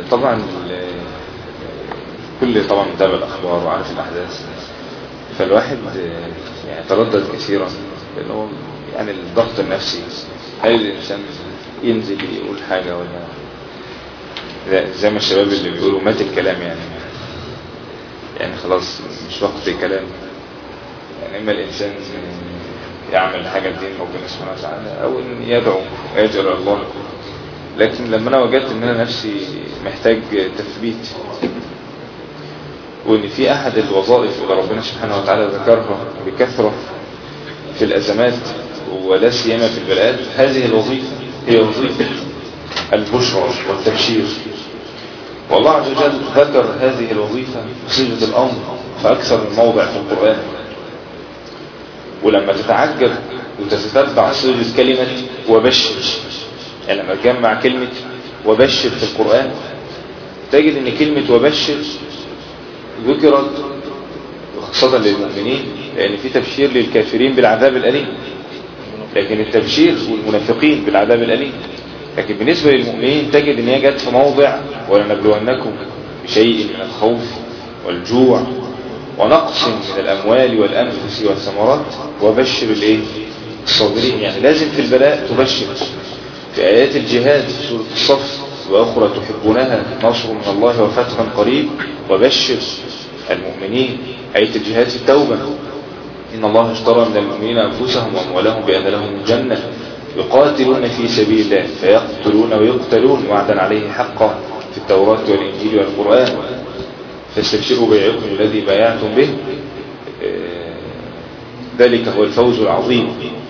طبعا ال- كل طبعا متابع الأخبار وعارف الأحداث فالواحد يعني تردد كثيرا لأنه هو يعني الضغط النفسي هل الإنسان ينزل يقول حاجة ولا لا، زي ما الشباب اللي بيقولوا مات الكلام يعني يعني خلاص مش وقت كلام يعني إما الإنسان يعمل حاجة دين ربنا سبحانه وتعالى أو إن يدعو ويجرى الله لكن لما أنا وجدت إن أنا نفسي محتاج تثبيت وإن في أحد الوظائف اللي ربنا سبحانه وتعالى ذكرها بكثرة في الأزمات ولا سيما في البلاد هذه الوظيفة هي وظيفة البشرى والتبشير والله عز وجل ذكر هذه الوظيفة بصيغة الأمر في أكثر من موضع في القرآن ولما تتعجب وتتتبع صيغة كلمة وبشر يعني لما تجمع كلمة وبشر في القرآن تجد ان كلمة وبشر ذكرت خاصة للمؤمنين لأن في تبشير للكافرين بالعذاب الأليم لكن التبشير والمنافقين بالعذاب الأليم لكن بالنسبة للمؤمنين تجد ان هي جت في موضع ولنبلونكم بشيء من الخوف والجوع ونقص من الأموال والأنفس والثمرات وبشر الايه الصابرين يعني لازم في البلاء تبشر في آيات الجهاد في سورة الصف وأخرى تحبونها نصر من الله وفتح قريب وبشر المؤمنين آية الجهاد في التوبة إن الله اشترى من المؤمنين أنفسهم وأموالهم بأن لهم الجنة يقاتلون في سبيل الله فيقتلون ويقتلون وعدا عليه حقا في التوراة والإنجيل والقرآن فاستبشروا بيعكم الذي بايعتم به ذلك هو الفوز العظيم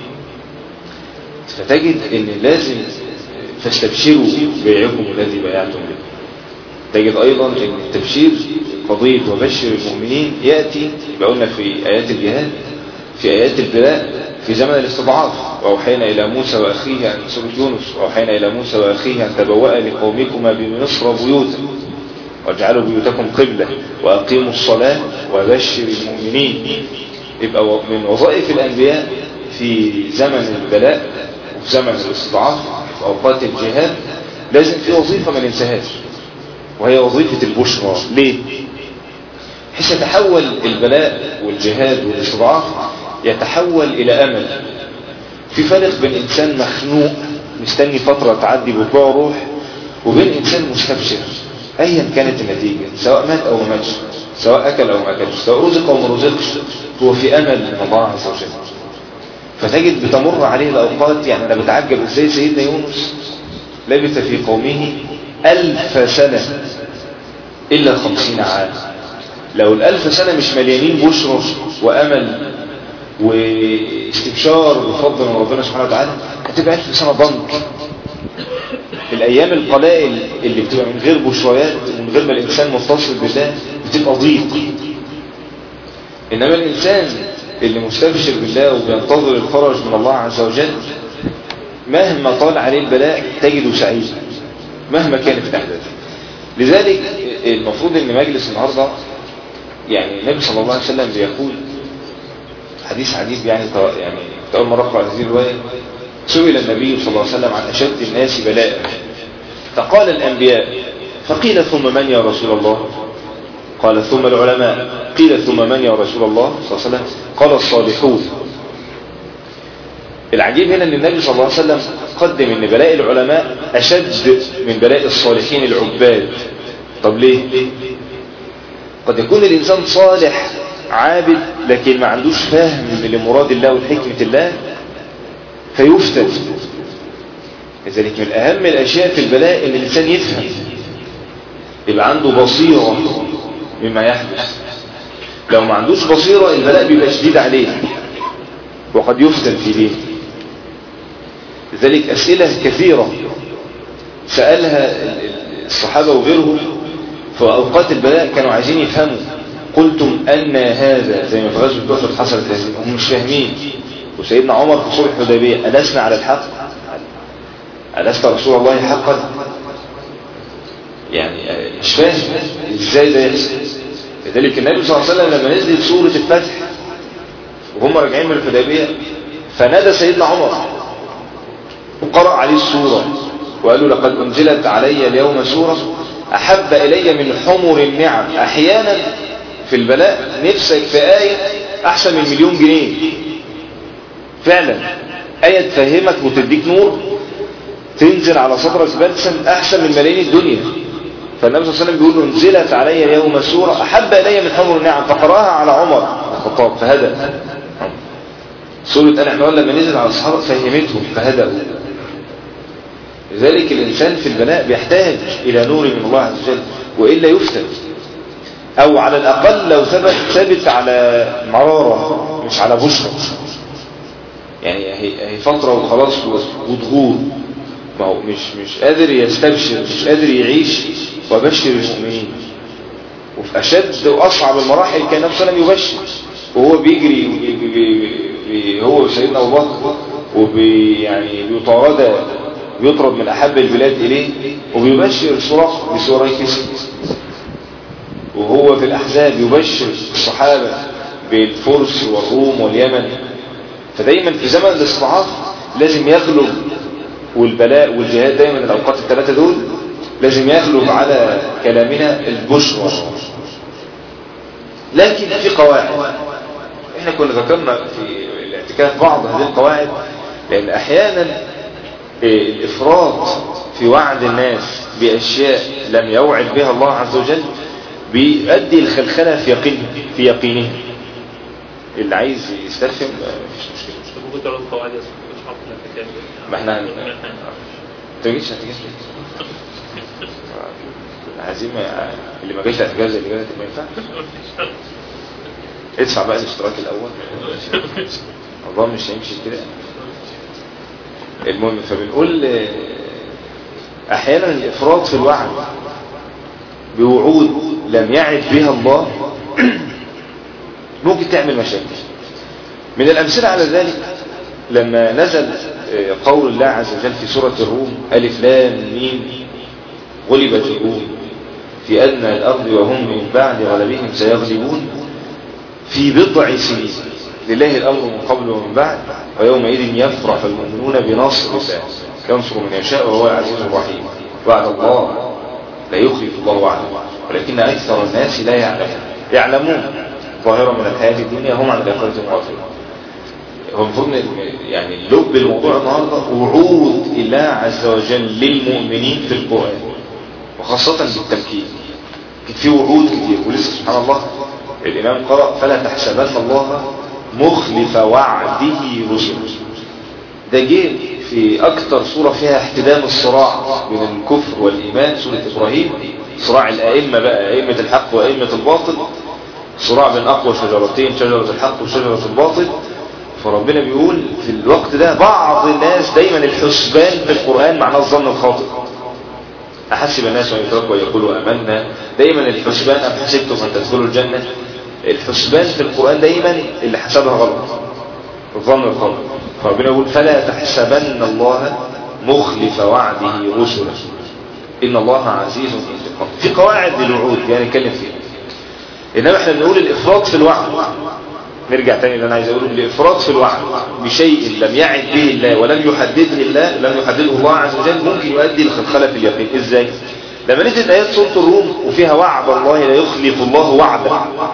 فتجد ان لازم فاستبشروا بيعكم الذي بايعتم به تجد ايضا ان التبشير قضية وبشر المؤمنين يأتي قلنا في ايات الجهاد في ايات البلاء في زمن الاستضعاف واوحينا الى موسى واخيه عن سورة يونس واوحينا الى موسى واخيه ان تبوأ لقومكما بمصر بيوتا واجعلوا بيوتكم قبلة واقيموا الصلاة وبشر المؤمنين يبقى من وظائف الانبياء في زمن البلاء وفي زمن الاستضعاف في اوقات الجهاد لازم في وظيفة ما ننساهاش وهي وظيفة البشرى ليه حيث يتحول البلاء والجهاد والاستضعاف يتحول الى امل في فرق بين انسان مخنوق مستني فترة تعدي بطلوع روح وبين انسان مستبشر ايا كانت النتيجة سواء مات او ما ماتش سواء اكل او ما اكلش سواء رزق او ما رزقش هو في امل من الله عز وجل فتجد بتمر عليه الاوقات يعني انا بتعجب ازاي سيدنا يونس لبث في قومه الف سنة الا خمسين عام لو الالف سنة مش مليانين بشرى وامل واستبشار بفضل من ربنا سبحانه وتعالى هتبقى الف سنة ضنك الايام القلائل اللي بتبقى من غير بشريات ومن غير ما الانسان متصل بالله بتبقى ضيق انما الانسان اللي مستبشر بالله وبينتظر الفرج من الله عز وجل مهما طال عليه البلاء تجده سعيد مهما كانت الاحداث لذلك المفروض ان مجلس النهارده يعني النبي صلى الله عليه وسلم بيقول حديث عجيب يعني يعني اول مره اقرا هذه الروايه سئل النبي صلى الله عليه وسلم عن اشد الناس بلاء فقال الانبياء فقيل ثم من يا رسول الله قال ثم العلماء قيل ثم من يا رسول الله صلى الله عليه وسلم قال الصالحون العجيب هنا ان النبي صلى الله عليه وسلم قدم ان بلاء العلماء اشد من بلاء الصالحين العباد طب ليه قد يكون الانسان صالح عابد لكن ما عندوش فهم لمراد الله وحكمة الله فيفتن لذلك من اهم الاشياء في البلاء ان الانسان يفهم يبقى عنده بصيرة مما يحدث لو ما عندوش بصيرة البلاء بيبقى شديد عليه وقد يفتن في دينه لذلك أسئلة كثيرة سألها الصحابة وغيرهم في أوقات البلاء كانوا عايزين يفهموا قلتم أن هذا زي ما في غزوة أحد حصلت هذه هم مش فاهمين وسيدنا عمر في صلح الحديبية ألسنا على الحق ألست رسول الله حقا يعني مش فاهم ازاي ده يحصل لذلك النبي صلى الله عليه وسلم لما نزلت سورة الفتح وهم راجعين من الحديبية فنادى سيدنا عمر وقرأ عليه السورة وقال له لقد أنزلت علي اليوم سورة أحب إلي من حمر النعم أحيانا في البلاء نفسك في آية أحسن من مليون جنيه فعلا آية تفهمك وتديك نور تنزل على صدرك بلسم أحسن من ملايين الدنيا فالنبي صلى الله عليه وسلم بيقول له انزلت علي يوم سورة أحب إلي من حمر النعم فقراها على عمر الخطاب فهدى سورة آل عمران لما نزل على الصحابة فهمتهم فهدأوا لذلك الإنسان في البلاء بيحتاج إلى نور من الله عز وجل وإلا يفتن أو على الأقل لو ثبت ثابت على مرارة مش على بشرة يعني هي فترة وخلاص وضغوط ما هو مش مش قادر يستبشر مش قادر يعيش وبشر المؤمنين وفي أشد وأصعب المراحل كان نفسه لم يبشر وهو بيجري بي بي بي هو سيدنا أبو بكر وبي يعني بيطارد بيطرد من أحب البلاد إليه وبيبشر سراق بسوريكس وهو في الأحزاب يبشر الصحابة بالفرس والروم واليمن فدايما في زمن الاستضعاف لازم يغلب والبلاء والجهاد دايما الأوقات الثلاثة دول لازم يغلب على كلامنا البشرى لكن في قواعد احنا كنا ذكرنا في الاعتكاف بعض هذه القواعد لأن أحيانا الإفراط في وعد الناس بأشياء لم يوعد بها الله عز وجل بيؤدي الخلخلة في يقينه في يقينه اللي عايز يستفهم مفيش مشكلة ممكن تقول قواعد مش حاطط لك ما احنا انت ما جيتش هتجيش عايزين اللي ما جاش اعتكاف زي اللي جاي ما ينفعش ادفع بقى الاشتراك الاول الله مش هيمشي كده المهم فبنقول احيانا الافراط في الوعد بوعود لم يعد بها الله ممكن تعمل مشاكل من الامثله على ذلك لما نزل قول الله عز وجل في سورة الروم ألف لام ميم غلبت الروم في أدنى الأرض وهم من بعد غلبهم سيغلبون في بضع سنين لله الأمر من قبل ومن بعد ويومئذ يفرح المؤمنون بنصر الله ينصر من يشاء وهو العزيز الرحيم وعد الله لا يخلف الله وعده ولكن أكثر الناس لا يعلمون يعلمون ظاهرة من الحياة الدنيا هم عن الآخرة غافلون هو المفروض يعني لب الموضوع النهارده وعود الله عز وجل للمؤمنين في القرآن وخاصة بالتمكين كان في وعود كتير ولسه سبحان الله الإمام قرأ فلا تحسبن الله مخلف وعده رسله ده جه في أكثر سورة فيها احتدام الصراع بين الكفر والإيمان سورة إبراهيم صراع الأئمة بقى أئمة الحق وأئمة الباطل صراع بين أقوى شجرتين شجرة الحق وشجرة الباطل فربنا بيقول في الوقت ده بعض الناس دايما الحسبان في القرآن معناه الظن الخاطئ أحسب الناس أن يتركوا ويقولوا أمنا دايما الحسبان أم حسبتم أن تدخلوا الجنة الحسبان في القرآن دايما اللي حسبها غلط الظن الخاطئ فربنا يقول فلا تحسبن الله مخلف وعده رسله إن الله عزيز انتقام في قواعد للوعود يعني نتكلم فيها إنما احنا بنقول الإفراط في الوعد نرجع تاني اللي انا عايز اقوله الافراط في الوعد بشيء لم يعد به الله ولم يحدده الله لم يحدده الله عز وجل ممكن يؤدي لخلخله في اليقين ازاي لما نزلت ايات سوره الروم وفيها وعد الله لا يخلف الله وعده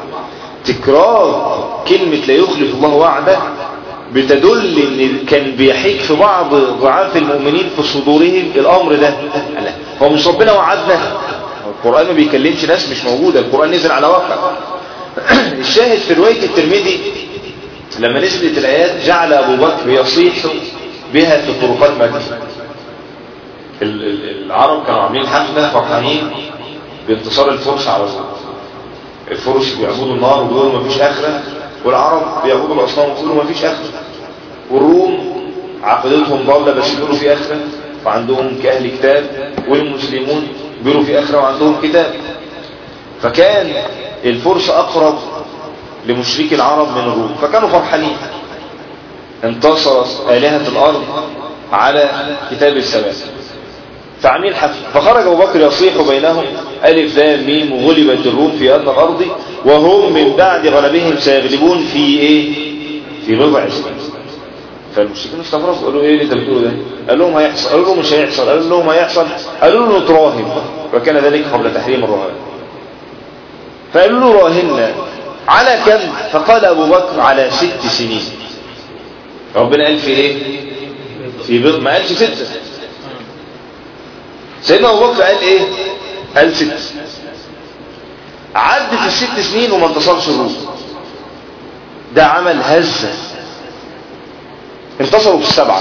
تكرار كلمه لا يخلف الله وعده بتدل ان كان بيحيك في بعض ضعاف المؤمنين في صدورهم الامر ده لا هو مش ربنا وعدنا القران ما بيكلمش ناس مش موجوده القران نزل على واقع الشاهد في رواية الترمذي لما نزلت الآيات جعل أبو بكر يصيح بها في طرقات مكة العرب كانوا عاملين حفلة فرحانين بانتصار الفرس على الروم الفرس بيعبدوا النار وبيقولوا مفيش آخرة والعرب بيعبدوا الأصنام وبيقولوا مفيش آخرة والروم عقيدتهم ضالة بس بيقولوا في آخرة وعندهم كأهل كتاب والمسلمون بيقولوا في آخرة وعندهم كتاب فكان الفرس أقرب لمشرك العرب من الروم فكانوا فرحانين انتصرت آلهة الأرض على كتاب السماء فعاملين حفل فخرج أبو بكر يصيح بينهم ألف لام ميم غلبت الروم في أدنى الأرض وهم من بعد غلبهم سيغلبون في إيه؟ في بضع سنين فالمشركين استغربوا قالوا ايه اللي انت بتقوله ده قال لهم هيحصل قالوا لهم مش هيحصل قالوا لهم هيحصل قالوا له نتراهن وكان ذلك قبل تحريم الرهان فقالوا له راهنا على كم فقال أبو بكر على ست سنين ربنا قال في ايه في بضع ما قالش ستة سيدنا أبو بكر قال ايه قال ست عدت الست سنين وما انتصرش الروم ده عمل هزة انتصروا في السبعة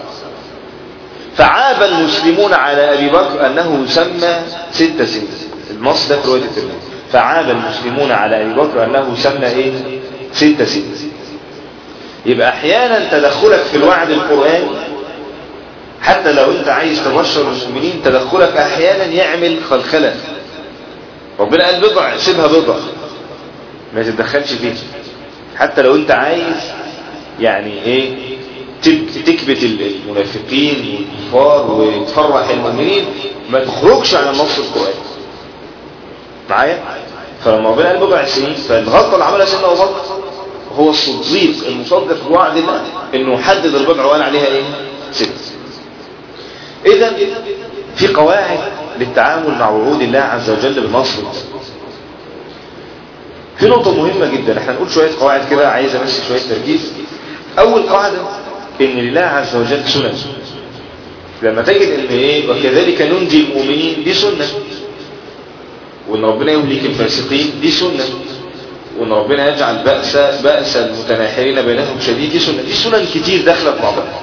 فعاب المسلمون على أبي بكر أنه سمى ست سنين النص ده في رواية الترمذي فعاب المسلمون على أبي بكر أنه سمى إيه ست سنين يبقى أحيانا تدخلك في الوعد القرآني حتى لو أنت عايز تبشر المؤمنين تدخلك أحيانا يعمل خلخلة ربنا قال بضع سيبها بضع ما تتدخلش فيه حتى لو أنت عايز يعني إيه تكبت المنافقين والكفار وتفرح المؤمنين ما تخرجش عن النص القرآني معايا فلما ربنا قال بضع سنين فالغلطة اللي عملها سيدنا أبو بكر هو الصديق المصدق بوعد الله انه حدد البضع وقال عليها ايه ست اذا في قواعد للتعامل مع وعود الله عز وجل بالنصر في نقطة مهمة جدا احنا نقول شوية قواعد كده عايزة بس شوية تركيز اول قاعدة ان لله عز وجل سنن لما تجد ان ايه وكذلك ننجي المؤمنين دي سنة وان ربنا يهلك الفاسقين دي سنة وان ربنا يجعل بأس بأس المتناحرين بينهم شديد دي سنة دي سنن كتير داخلة في بعضها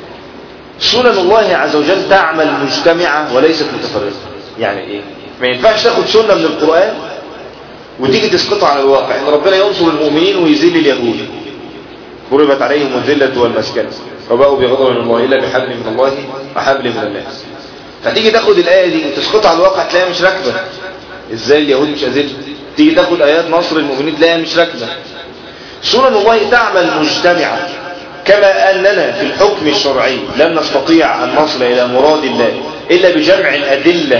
سنن الله عز وجل تعمل مجتمعة وليست متفرقة يعني ايه ما ينفعش تاخد سنة من القرآن وتيجي تسقطها على الواقع ان ربنا ينصر المؤمنين ويذل اليهود ضربت عليهم الذلة والمسكنة وباءوا بغضب من الله إلا بحبل من الله وحبل من الناس فتيجي تاخد الآية دي وتسقطها على الواقع تلاقيها مش راكبة ازاي اليهود مش أذلة تيجي تاخد آيات نصر المؤمنين تلاقيها مش راكبة سنن الله تعمل مجتمعة كما أننا في الحكم الشرعي لم نستطيع أن نصل إلى مراد الله إلا بجمع الأدلة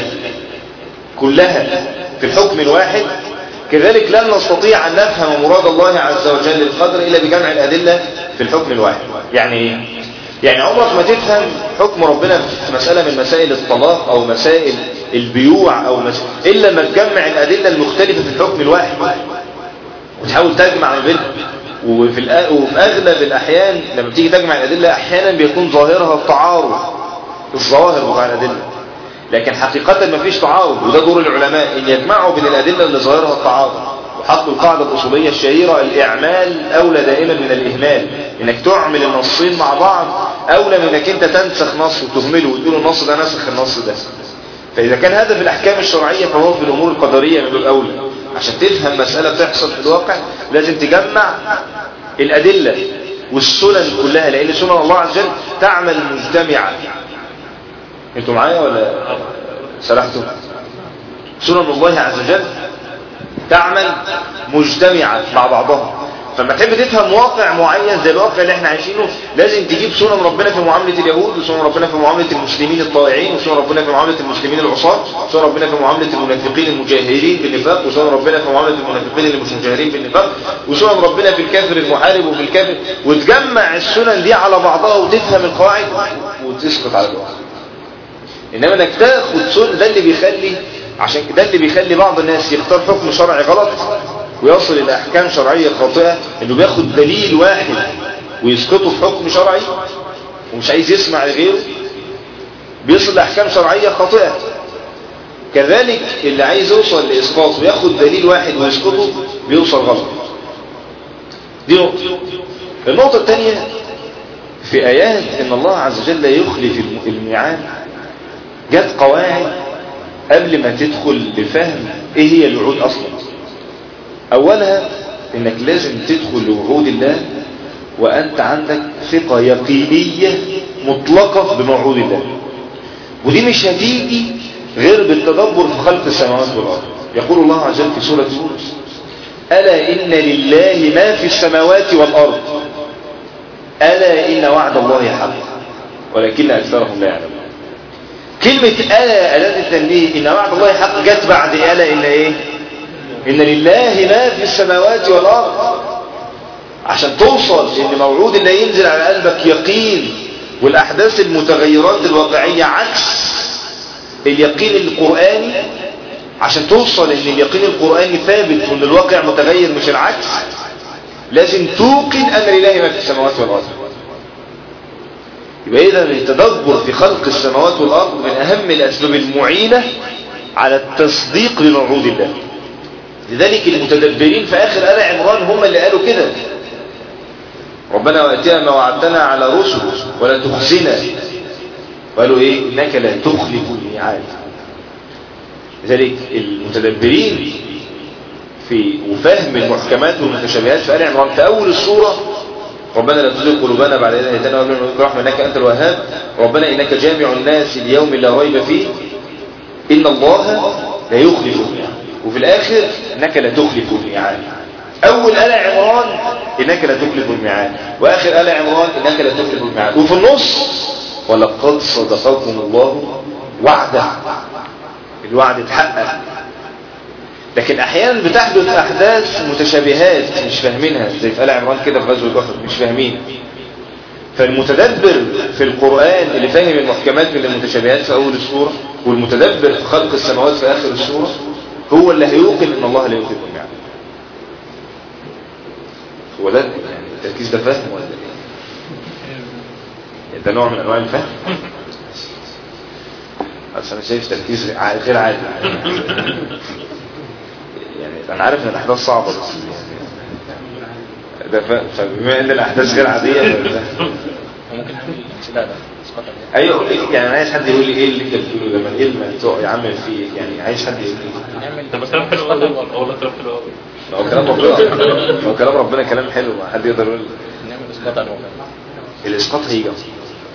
كلها في الحكم الواحد كذلك لن نستطيع أن نفهم مراد الله عز وجل القدر إلا بجمع الأدلة في الحكم الواحد يعني إيه؟ يعني عمرك ما تفهم حكم ربنا في مسألة من مسائل الطلاق أو مسائل البيوع أو مسائل إلا ما تجمع الأدلة المختلفة في الحكم الواحد وتحاول تجمع ما بينهم وفي, الأ... وفي أغلب الأحيان لما بتيجي تجمع الأدلة أحيانا بيكون ظاهرها التعارض الظواهر بتاع الأدلة لكن حقيقة ما فيش تعارض وده دور العلماء ان يجمعوا بين الأدلة اللي ظاهرها التعارض وحطوا القاعدة الأصولية الشهيرة الإعمال أولى دائما من الإهمال إنك تعمل النصين مع بعض أولى من إنك أنت تنسخ نص وتهمله وتقول النص ده نسخ النص ده فإذا كان هذا في الأحكام الشرعية فهو في الأمور القدرية من الأولى عشان تفهم مسألة بتحصل في الواقع لازم تجمع الأدلة والسنن كلها لأن سنن الله عز وجل تعمل مجتمعة انتوا معايا ولا سرحتوا سنن الله عز وجل تعمل مجتمعة مع بعضها فلما تحب تفهم واقع معين زي الواقع اللي احنا عايشينه لازم تجيب سنن ربنا في معاملة اليهود وسنن ربنا في معاملة المسلمين الطائعين وسنن ربنا في معاملة المسلمين العصاة وسنن ربنا في معاملة المنافقين المجاهرين بالنفاق وسنن ربنا في معاملة المنافقين اللي مش مجاهرين بالنفاق وسنن ربنا في الكافر المحارب وفي الكافر وتجمع السنن دي على بعضها وتفهم القواعد وتسقط على الواقع انما انك تاخد سنة ده اللي بيخلي عشان ده اللي بيخلي بعض الناس يختار حكم شرعي غلط ويصل الى احكام شرعية خاطئة انه بياخد دليل واحد ويسقطه في حكم شرعي ومش عايز يسمع لغيره بيصل لاحكام شرعية خاطئة كذلك اللي عايز يوصل لاسقاط وياخد دليل واحد ويسقطه بيوصل غلط دي نقطة النقطة الثانية في ايات ان الله عز وجل يخلف الميعاد جت قواعد قبل ما تدخل لفهم ايه هي الوعود اصلا اولها انك لازم تدخل لوعود الله وانت عندك ثقة يقينية مطلقة بموعود الله ودي مش هتيجي غير بالتدبر في خلق السماوات والارض يقول الله عز وجل في سورة يونس ألا إن لله ما في السماوات والأرض ألا إن وعد الله حق ولكن أكثرهم لا يعلمون كلمة ألا ألا التنبيه إن وعد الله حق جت بعد ألا إن إيه إن لله ما في السماوات والأرض عشان توصل إن موعود الله ينزل على قلبك يقين والأحداث المتغيرات الواقعية عكس اليقين القرآني عشان توصل ان اليقين القرآني ثابت وان الواقع متغير مش العكس لازم توقن ان لله ما في السماوات والارض يبقى اذا التدبر في خلق السماوات والارض من اهم الاسباب المعينة على التصديق بموعود الله لذلك المتدبرين في اخر آل عمران هم اللي قالوا كده ربنا واتنا ما وعدتنا على رسل ولا تخزنا وقالوا ايه انك لا تخلف الميعاد لذلك المتدبرين في وفهم المحكمات والمتشابهات في آل عمران في أول السورة ربنا لا تزغ قلوبنا بعد إذ هديتنا وهب لنا من لدنك رحمة إنك أنت الوهاب ربنا إنك جامع الناس اليوم لا ريب فيه إن الله لا يخلف الميعاد وفي الآخر إنك لا تخلف الميعاد أول آل عمران إنك لا تخلف الميعاد وآخر آل عمران إنك لا تخلف الميعاد وفي النص ولقد صدقكم الله وعده الوعد اتحقق لكن احيانا بتحدث احداث متشابهات مش فاهمينها زي في آل عمران كده في غزوه احد مش فاهمين فالمتدبر في القرآن اللي فاهم المحكمات من المتشابهات في اول السورة والمتدبر في خلق السماوات في اخر السورة هو اللي هيوقن ان الله لا يخلف الميعاد هو ده يعني التركيز ده فاهم ولا ايه ده نوع من انواع الفهم بس انا شايف تركيز غير عادي يعني انا عارف ان الاحداث صعبه بس ده ف... فبما ان الاحداث غير عاديه ممكن لا لا ايوه يعني انا عايز حد يقول لي ايه اللي انت بتقوله ده ما ايه اللي يا عم فيه يعني عايز حد يقول لي نعمل طب كلام حلو قوي والله كلام حلو قوي ما هو كلام ربنا ما هو كلام ربنا كلام حلو ما حد يقدر يقول نعمل اسقاط على الواقع الاسقاط هيجي أصلاً.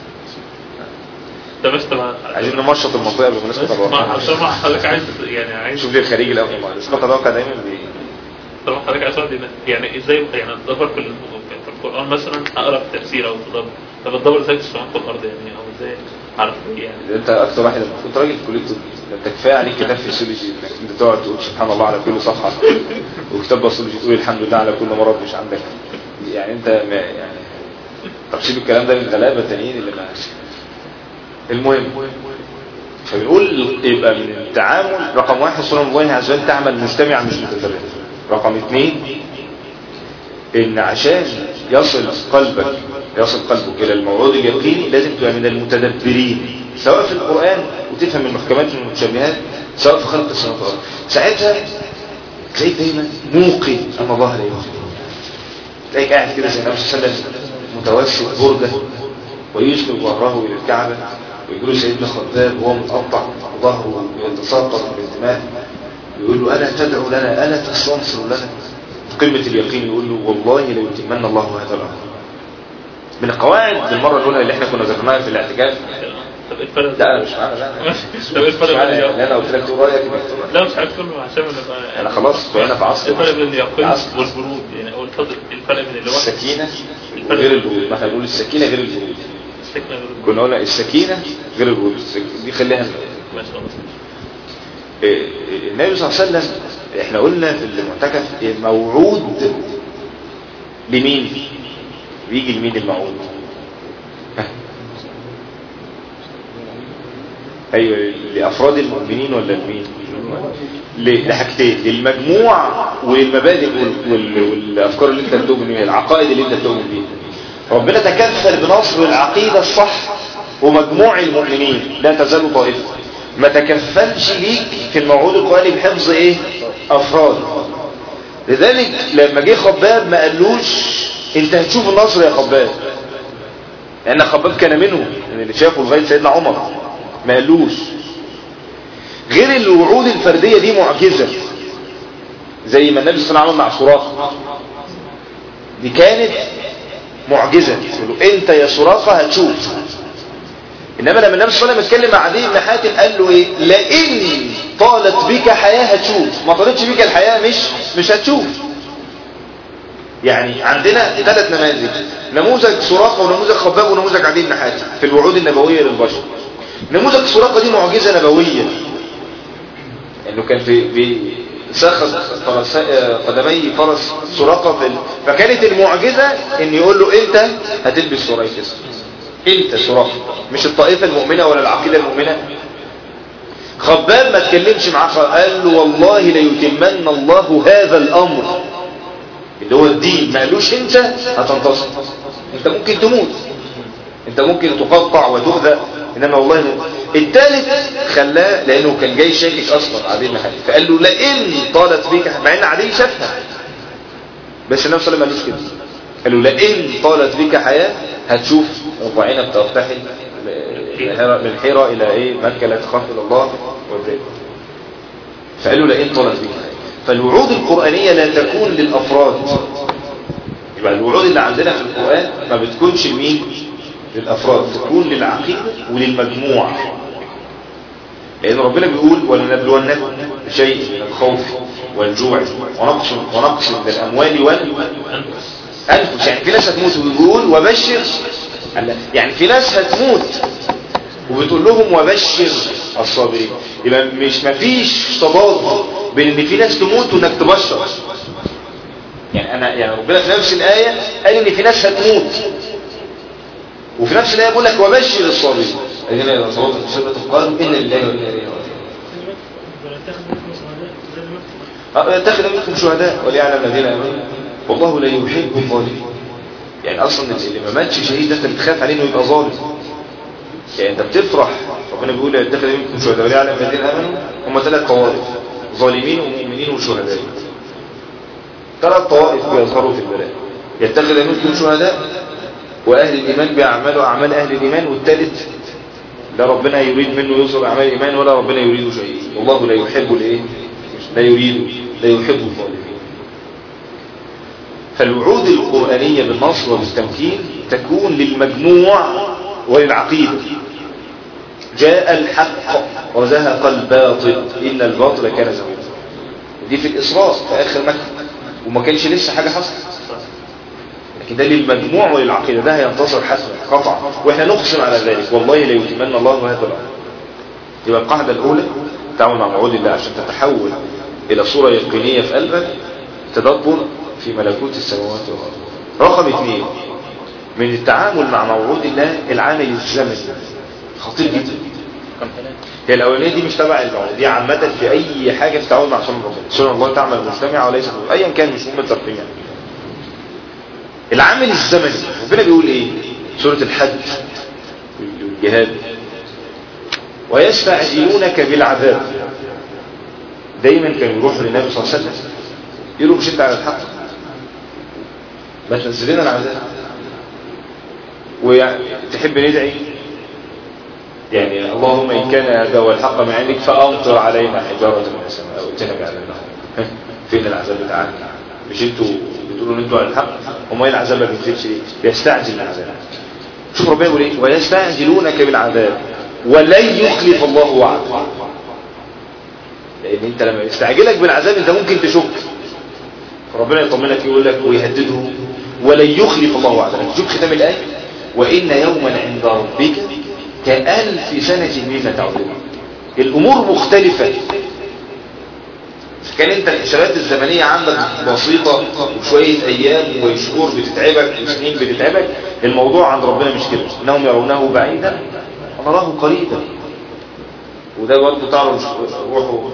طب بس طبعا عايزين نمشط المنطقه قبل ما نسقط ما الواقع عشان ما حضرتك عايز يعني عايز شوف لي الخارجي الاول ما الاسقاط الواقع دايما بي... طب حضرتك عايز تقعد يعني ازاي يعني الدبر في ال- في القران مثلا اقرا في تفسير او تدبر طب الدبر ازاي في السماوات والارض يعني او ازاي اعرف ايه يعني انت اكتر واحد المفروض راجل في كليه طب ده انت كفايه عليك كتاب فيسيولوجي انك انت تقعد تقول سبحان الله على كل صفحه وكتاب باثولوجي تقول الحمد لله على كل مرض مش عندك يعني انت ما يعني طب سيب الكلام ده للغلابه التانيين اللي ما المهم فبنقول يبقى من التعامل رقم واحد سنن الله عز وجل تعمل مجتمع مش متفرد رقم اثنين ان عشان يصل قلبك يصل قلبك الى الموعود اليقيني لازم تبقى من المتدبرين سواء في القرآن وتفهم المحكمات والمتشابهات سواء في خلق السماوات والارض ساعتها تلاقيك دايما موقن ان الله لا يخلف تلاقيك قاعد كده زي النبي صلى الله عليه وسلم متوسط برده ويسلب ظهره الى الكعبه ويقول سيدنا خباب وهو متقطع ظهره يتساقط بالدماء يقول له الا تدعو لنا الا تستنصر لنا قمة اليقين يقول له والله ليتمن الله هذا الأمر من القواعد بالمرة الأولى اللي احنا كنا ذكرناها في الاعتكاف طب ايه الفرق لا أنا مش معانا لا أنا طب ايه الفرق مش معانا بين لا اليقين أنا قلت لك تقول رأيك يبقى تقول رأيك. لا مش عارف كله عشان نبقى أنا خلاص بقينا في عصر الفرق بين اليقين عصر. والبرود يعني او الفضل الفرق بين اللي هو السكينة وغير البرود ما احنا بنقول السكينة غير البرود السكنة غير البرود. كنا قلنا السكينة غير البرود السك- دي خليها ماشي خلاص إيه، النبي صلى الله عليه وسلم احنا قلنا في المعتكف إيه، موعود لمين بيجي لمين الموعود ها؟ ايوه لافراد المؤمنين ولا لمين ل- لحاجتين للمجموع وللمبادئ وال- وال- والافكار اللي انت بتؤمن بيها العقائد اللي انت بتؤمن بيها ربنا تكفل بنصر العقيده الصح ومجموع المؤمنين لا تزال طائفه ما تكفلش ليك في الموعود القرآني بحفظ ايه افراد لذلك لما جه خباب ما قالوش انت هتشوف النصر يا خباب لان خباب كان منهم من اللي شافوا لغايه سيدنا عمر ما قالوش غير الوعود الفرديه دي معجزه زي ما النبي صلى الله عليه وسلم عمل مع سراقه دي كانت معجزه يقول له انت يا سراقه هتشوف انما لما النبي صلى الله عليه وسلم اتكلم مع عدي بن حاتم قال له ايه لئن طالت بك حياه هتشوف ما طالتش بك الحياه مش مش هتشوف يعني عندنا ثلاث نماذج نموذج سراقه ونموذج خباب ونموذج عدي بن حاتم في الوعود النبويه للبشر نموذج سراقه دي معجزه نبويه انه كان في في ساخت فرس قدمي فرس سراقه في ال... فكانت المعجزه ان يقول له انت هتلبس سرايكس انت سراقه مش الطائفه المؤمنه ولا العقيده المؤمنه خباب ما تكلمش معاه خ- قال له والله ليتمن الله هذا الامر اللي هو الدين ما قالوش انت هتنتصر انت ممكن تموت انت ممكن تقطع وتؤذى انما والله م- الثالث خلاه لانه كان جاي شاكك اصلا عدي بن حاتم فقال له لئن طالت بك مع ان عدي شافها بس النبي صلى الله عليه وسلم ما قالوش كده قال له لئن طالت بك حياه هتشوف ربعنا بترتحل من الحيرة- من الحيرة الى ايه مكة لا تخاف الى الله وذلك فقال له لئن طالت بك حياه فالوعود القرآنية لا تكون للأفراد يبقى الوعود اللي عندنا في القرآن ما بتكونش لمين للأفراد تكون للعقيدة وللمجموع لأن ربنا بيقول ولنبلونكم بشيء من الخوف والجوع ونقص ونقص من الأموال والأنفس يعني في ناس هتموت ويقول وبشر يعني في ناس هتموت وبتقول لهم وبشر الصابرين يبقى مش مفيش تضاد بين ان في ناس تموت وانك تبشر يعني انا يعني ربنا في نفس الايه قال ان في ناس هتموت وفي نفس الايه بيقول لك وبشر الصابرين الذين اذا صلوا مصيبه قالوا ان لله وانا اليه راجعون يتخذ منكم شهداء وليعلم الذين امنوا والله لا يحب الظالمين يعني اصلا اللي ما ماتش شهيد ده انت بتخاف عليه انه يبقى ظالم يعني انت بتفرح ربنا بيقول يتخذ منكم شهداء وليعلم الذين امنوا هم ثلاث طوائف ظالمين ومؤمنين وشهداء ثلاث طوائف بيظهروا في البلاء يتخذ منكم شهداء واهل الايمان بيعملوا اعمال اهل الايمان والثالث لا ربنا يريد منه يوصل اعمال الايمان ولا ربنا يريد شيء والله لا يحب الايه لا يريد لا يحب الظالمين فالوعود القرآنية بالنصر والتمكين تكون للمجموع وللعقيدة جاء الحق وزهق الباطل إن الباطل كان زهوقا دي في الإسراء في آخر مكة وما كانش لسه حاجة حصلت لكن ده للمجموع وللعقيدة ده هينتصر حسنا قطعا واحنا نقسم على ذلك والله لا يتمنى الله هذا الأمر يبقى القاعدة الأولى التعامل مع موعود الله عشان تتحول إلى صورة يقينية في قلبك تدبر في ملكوت السماوات والأرض رقم اثنين من التعامل مع موعود الله العامل الزمني خطير جدا هي الأولانية دي مش تبع الموعود دي عامة في أي حاجة في التعامل مع سنة ربنا سنة الله تعمل مجتمعة وليس أيا كان مش مهم الترقيم يعني العامل الزمني ربنا بيقول ايه سورة الحج والجهاد ويستعجلونك بالعذاب دايما كانوا يروحوا للنبي صلى الله عليه وسلم يقولوا مش انت على الحق ما تنزل لنا العذاب وتحب ندعي يعني اللهم ان كان هذا هو الحق من عندك فامطر علينا حجاره من السماء او اتنا بعذاب فين العذاب بتاعنا مش انتوا بتقولوا ان انتوا على الحق وما العذاب ما بينزلش ليه بيستعجل العذاب شوف ربنا يقول ايه ويستعجلونك بالعذاب ولن يخلف الله وعده لان انت لما يستعجلك بالعذاب انت ممكن تشك ربنا يطمنك يقول لك ويهدده ولن يخلف الله وعده شوف ختام الايه وان يوما عند ربك كألف سنة مما تعودون الامور مختلفة كان انت الحسابات الزمنية عندك بسيطة وشوية ايام وشهور بتتعبك وسنين بتتعبك الموضوع عند ربنا مش كده انهم يرونه بعيدا ونراه قريبا وده برضه تعرف روحه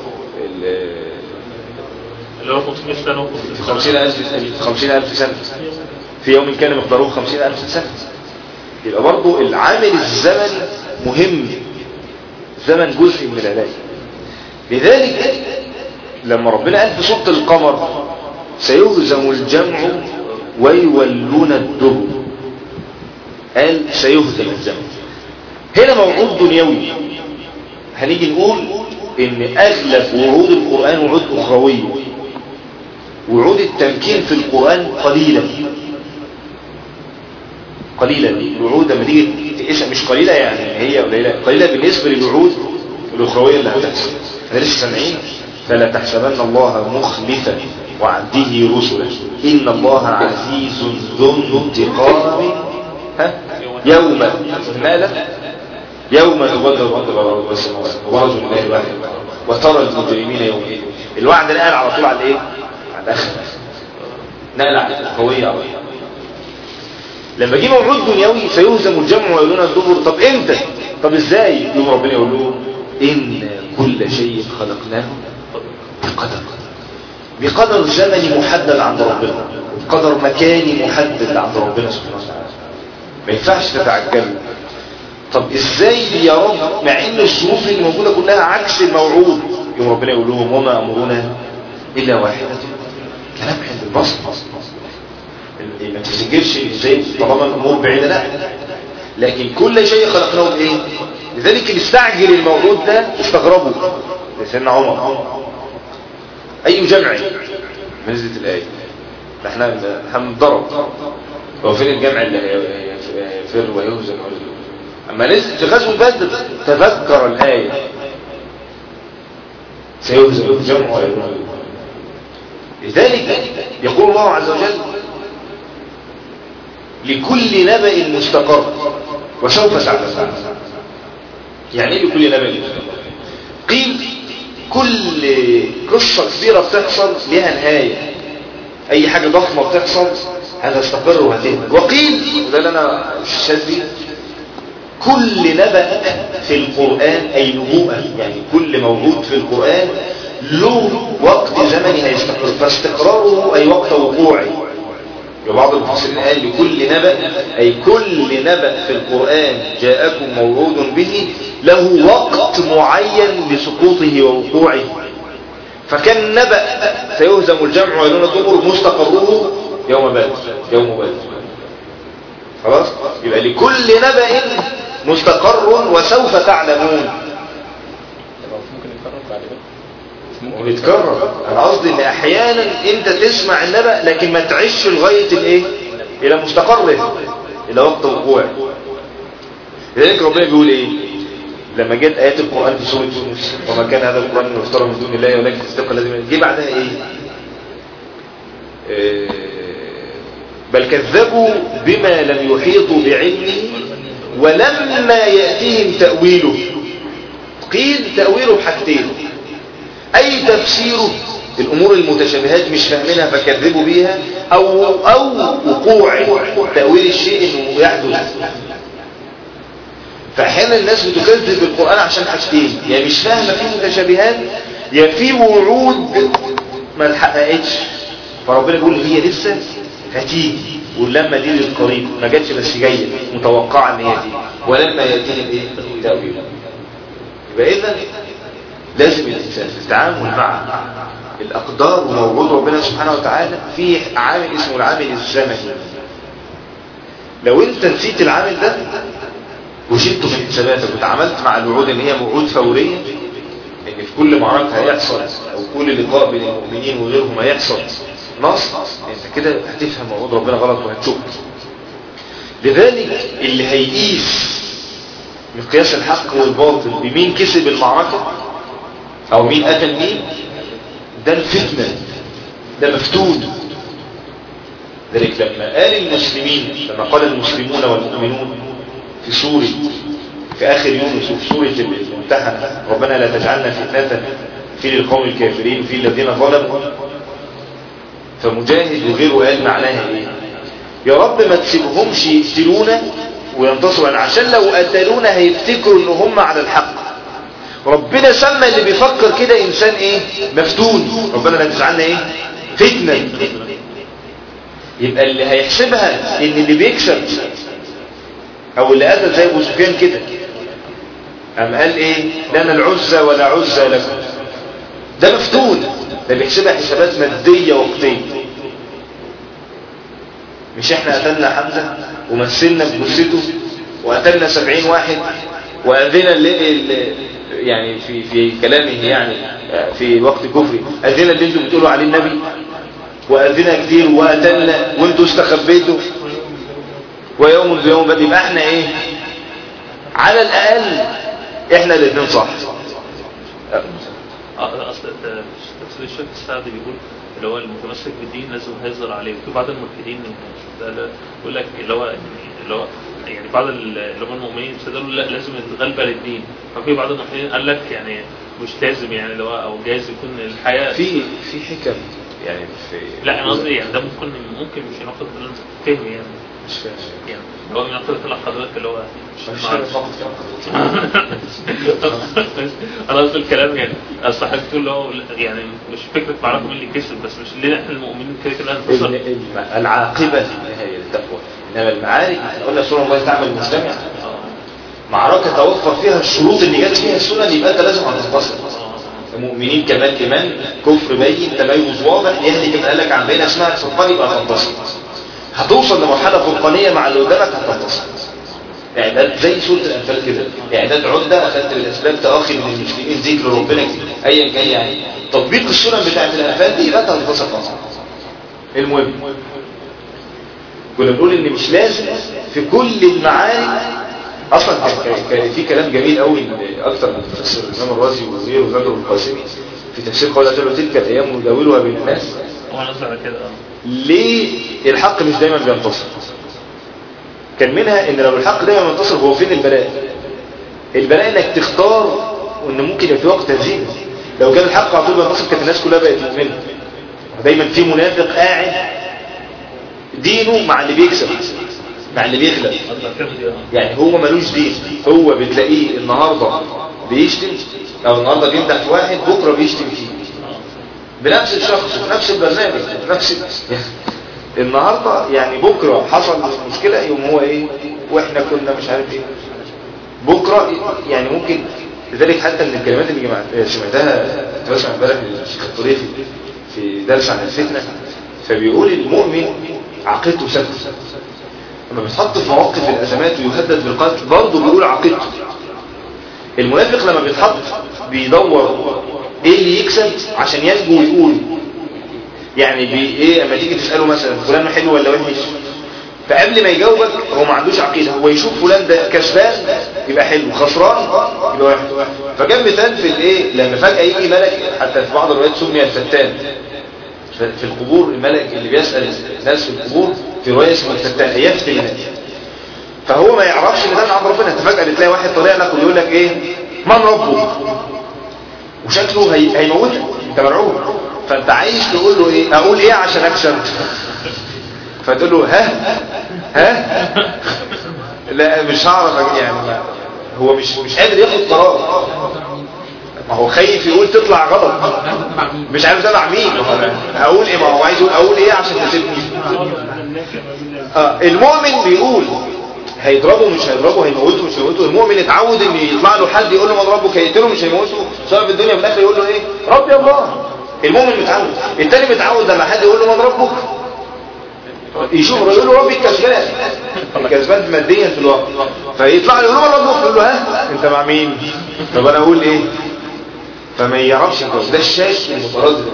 اللي هو 500 سنة في خمسين ألف خمسين ألف سنة في يوم كان مقداره خمسين ألف سنة يبقى برضه العامل الزمني مهم زمن جزء من العلاج لذلك لما ربنا قال في سورة القمر سيهزم الجمع ويولون الدبر قال سيهزم الجمع هنا موعود دنيوي هنيجي نقول ان اغلب وعود القرآن وعود اخروية وعود التمكين في القرآن قليلة قليلة الوعود لما تيجي تقيسها مش قليلة يعني هي قليلة قليلة بالنسبة للوعود الأخروية اللي هتحصل احنا لسه سامعين فلا تحسبن الله مخلفا وعده رسلا إن الله عزيز ذو انتقام ها يوم ماذا يوم تبدل الأرض والسماوات وبرزوا لله الواحد وترى المجرمين يومئذ الوعد نقل على طول على ايه على الاخر نقل على القوية أوي لما جه موعود دنيوي سيهزم الجمع ويقولون الدبر طب امتى طب ازاي يوم ربنا يقول لهم إن كل شيء خلقناه بقدر بقدر زمني محدد عند ربنا بقدر مكاني محدد عند ربنا سبحانه وتعالى ما ينفعش تتعجل طب ازاي يا رب مع ان الظروف اللي موجوده كلها عكس الموعود يوم ربنا يقول لهم وما امرنا الا واحده كلام عند البصر ما تسجلش ازاي طالما الامور بعيده لا لكن كل شيء خلقناه بايه لذلك اللي استعجل الموعود ده استغربوا سيدنا عمر اي جمع نزلت الايه ده احنا احنا بنضرب هو فين الجمع اللي هيفر ويهزم ويهزم اما نزل في غزوه بدر تذكر الايه سيهزم الجمع ويهزم لذلك يقول الله عز وجل لكل نبأ مستقر وسوف تعلم يعني ايه لكل نبأ مستقر قيل كل قصة كبيرة بتحصل لها نهاية اي حاجة ضخمة بتحصل هتستقر وهتهمل وقيل وده اللي انا شاذ بيه كل نبأ في القرآن أي نبوءة يعني كل موجود في القرآن له وقت زمني هيستقر فاستقراره أي وقت وقوعه وبعض المفسرين قال لكل نبأ أي كل نبأ في القرآن جاءكم موعود به له وقت معين لسقوطه ووقوعه فكان نبأ سيهزم الجمع ويلون الدبر مستقره يوم بدر يوم بدر خلاص يبقى لكل نبأ مستقر وسوف تعلمون ممكن يتكرر بعد كده وبيتكرر انا قصدي ان احيانا انت تسمع النبأ لكن ما تعيش لغايه الايه الى مستقره الى وقت وقوعه لذلك ربنا بيقول ايه لما جت ايات القران في سوره يونس وما كان هذا القران مفترى من دون الله ولكن تصدق الذي جه بعدها ايه آه، بل كذبوا بما لم يحيطوا بعلمه ولما يأتيهم تأويله قيل تأويله بحاجتين أي تفسيره الأمور المتشابهات مش فاهمينها فكذبوا بيها أو, أو وقوع تأويل الشيء إنه يحدث فأحيانا الناس بتكذب القرآن عشان حاجتين يا يعني مش فاهمة فيه متشابهات يا في وعود ما اتحققتش فربنا بيقول هي لسه هتيجي واللما دي للقريب ما جاتش بس جايه متوقعه ان هي دي ولما ياتيهم ايه تاويل يبقى اذا لازم الانسان في التعامل مع الاقدار وموجود ربنا سبحانه وتعالى في عامل اسمه العامل الزمني لو انت نسيت العامل ده وشلته في حساباتك وتعاملت مع الوعود ان هي وعود فوريه ان في كل معركه هيحصل او كل لقاء بين المؤمنين وغيرهم هيحصل نص انت كده هتفهم موعود ربنا غلط وهتشك لذلك اللي هيقيس مقياس الحق والباطل بمين كسب المعركة او مين قتل مين ده الفتنة ده مفتون ذلك لما قال المسلمين لما قال المسلمون والمؤمنون في سورة في آخر يونس وفي سورة الممتحنة ربنا لا تجعلنا فتنة في للقوم الكافرين في الذين ظلموا فمجاهد وغيره قال معناها ايه يا رب ما تسيبهمش يقتلونا وينتصروا يعني عشان لو قتلونا هيفتكروا ان هم على الحق ربنا سمى اللي بيفكر كده انسان ايه مفتون ربنا لا تجعلنا ايه فتنة يبقى اللي هيحسبها ان اللي بيكسب او اللي قتل زي ابو سفيان كده قام قال ايه لنا العزة ولا عزة لكم ده مفتون ده بيحسبها حسابات مادية وقتية مش احنا قتلنا حمزة ومثلنا بجثته وقتلنا سبعين واحد وأذنا اللي يعني في في كلامه يعني في وقت كفري أذنا اللي انتم بتقولوا عليه النبي وأذنا كتير وقتلنا وانتوا استخبيتوا ويوم بيوم بدي يبقى احنا ايه على الأقل احنا الاثنين صح اه اصل تفسير الشيخ السعدي بيقول اللي هو المتمسك بالدين لازم هيظهر عليه وفي بعض الملحدين يقول لك اللي هو اللي هو يعني بعض اللي هم المؤمنين استدلوا لا لازم الغلبه للدين ففي بعض الملحدين قال لك يعني مش لازم يعني اللي هو او جايز يكون الحياه في في حكم يعني في لا انا قصدي يعني ده ممكن ممكن مش يناقض فهم يعني مش فاهم يعني هو من أكتر طلع حضرتك اللي هو مش فاهم فقط انا قصدي الكلام يعني اصل حضرتك تقول اللي هو يعني مش فكره معركه مين اللي كسب بس مش ليه احنا المؤمنين كده كده هننتصر ال- ال- العاقبة في النهاية للتقوى إنما المعارك احنا قلنا سورة الله تعمل مجتمع معركة توفر فيها الشروط اللي جت فيها السنن يبقى أنت لازم هتنتصر مؤمنين كمان كمان كفر بين تميز واضح يهدي كما قال لك عن بين اسماء الفرقان يبقى هتنتصر هتوصل لمرحلة فرقانية مع اللي قدامك هتنتصر اعداد زي سورة الانفال كده اعداد عدة اخذت بالاسباب تاخي من المسلمين ذكر ربنا كده ايا كان يعني تطبيق السنن بتاعت الانفال دي يبقى انت هتنتصر طبعا المهم كنا بنقول ان مش لازم في كل المعارك اصلا كان- كان في كلام جميل قوي اكتر من تفسير الامام الرازي وغيره وزادر القاسمي في تفسير قول الله تلك الايام نداولها بين الناس هو انا قصدي على كده اه ليه الحق مش دايما بينتصر كان منها ان لو الحق دايما بينتصر هو فين البلاء البلاء انك تختار وان ممكن يبقى في وقت تهزيمه لو كان الحق على طول بينتصر كانت الناس كلها بقت مؤمنه دايما في منافق قاعد دينه مع اللي بيكسب مع اللي بيغلب قصدي على كده دي اه يعني هو ملوش دين هو بتلاقيه النهارده بيشتم او النهارده بيمدح في واحد بكره بيشتم فيه بنفس الشخص وبنفس البرنامج وبنفس النهارده يعني بكره حصل مشكله يوم هو ايه واحنا كنا مش عارف ايه بكره يعني ممكن لذلك حتى من الكلمات اللي جمعت سمعتها كنت بسمع امبارح الشيخ الطريفي في درس عن الفتنه فبيقول المؤمن عقيدته ثابته لما بيتحط في مواقف الازمات ويهدد بالقتل برضه بيقول عقيدته المنافق لما بيتحط بيدور ايه اللي يكسب عشان ينجو ويقول يعني بي ايه اما تيجي تساله مثلا فلان حلو ولا وحش فقبل ما يجاوبك هو ما عندوش عقيده هو يشوف فلان ده كسبان يبقى حلو خسران يبقى وحش فجاب مثال في الايه لما فجاه يجي ملك حتى في بعض الروايات سمي الفتان في القبور الملك اللي بيسال الناس في القبور في روايه اسمها الفتان يفتي الناس فهو ما يعرفش ان ده من عند ربنا انت فجاه بتلاقي واحد طالع لك ويقول لك ايه من ربك وشكله هي... هيموتك انت مرعوب فانت عايز تقول له ايه اقول ايه عشان اكسب فتقول له ها ها لا مش هعرف أج- يعني ما- هو مش مش قادر ياخد قرار ما هو خايف يقول تطلع غلط مش عارف تبع مين ما هو أنا اقول ايه ما هو عايز يقول اقول ايه عشان تسيبني آه المؤمن بيقول هيضربه مش هيضربه هيموته مش هيموته المؤمن اتعود ان يطلع له حد يقول له من ربك هيقتله مش هيموته سواء في الدنيا وفي الاخره يقول له ايه ربي الله المؤمن متعود التاني متعود لما حد يقول له من ربك يشوف يقول له ربي الكسبان الكسبان ماديا في الوقت فيطلع له يقول له من ربك يقول له ها انت مع مين طب انا اقول ايه فما يعرفش كويس ده الشاك المتردد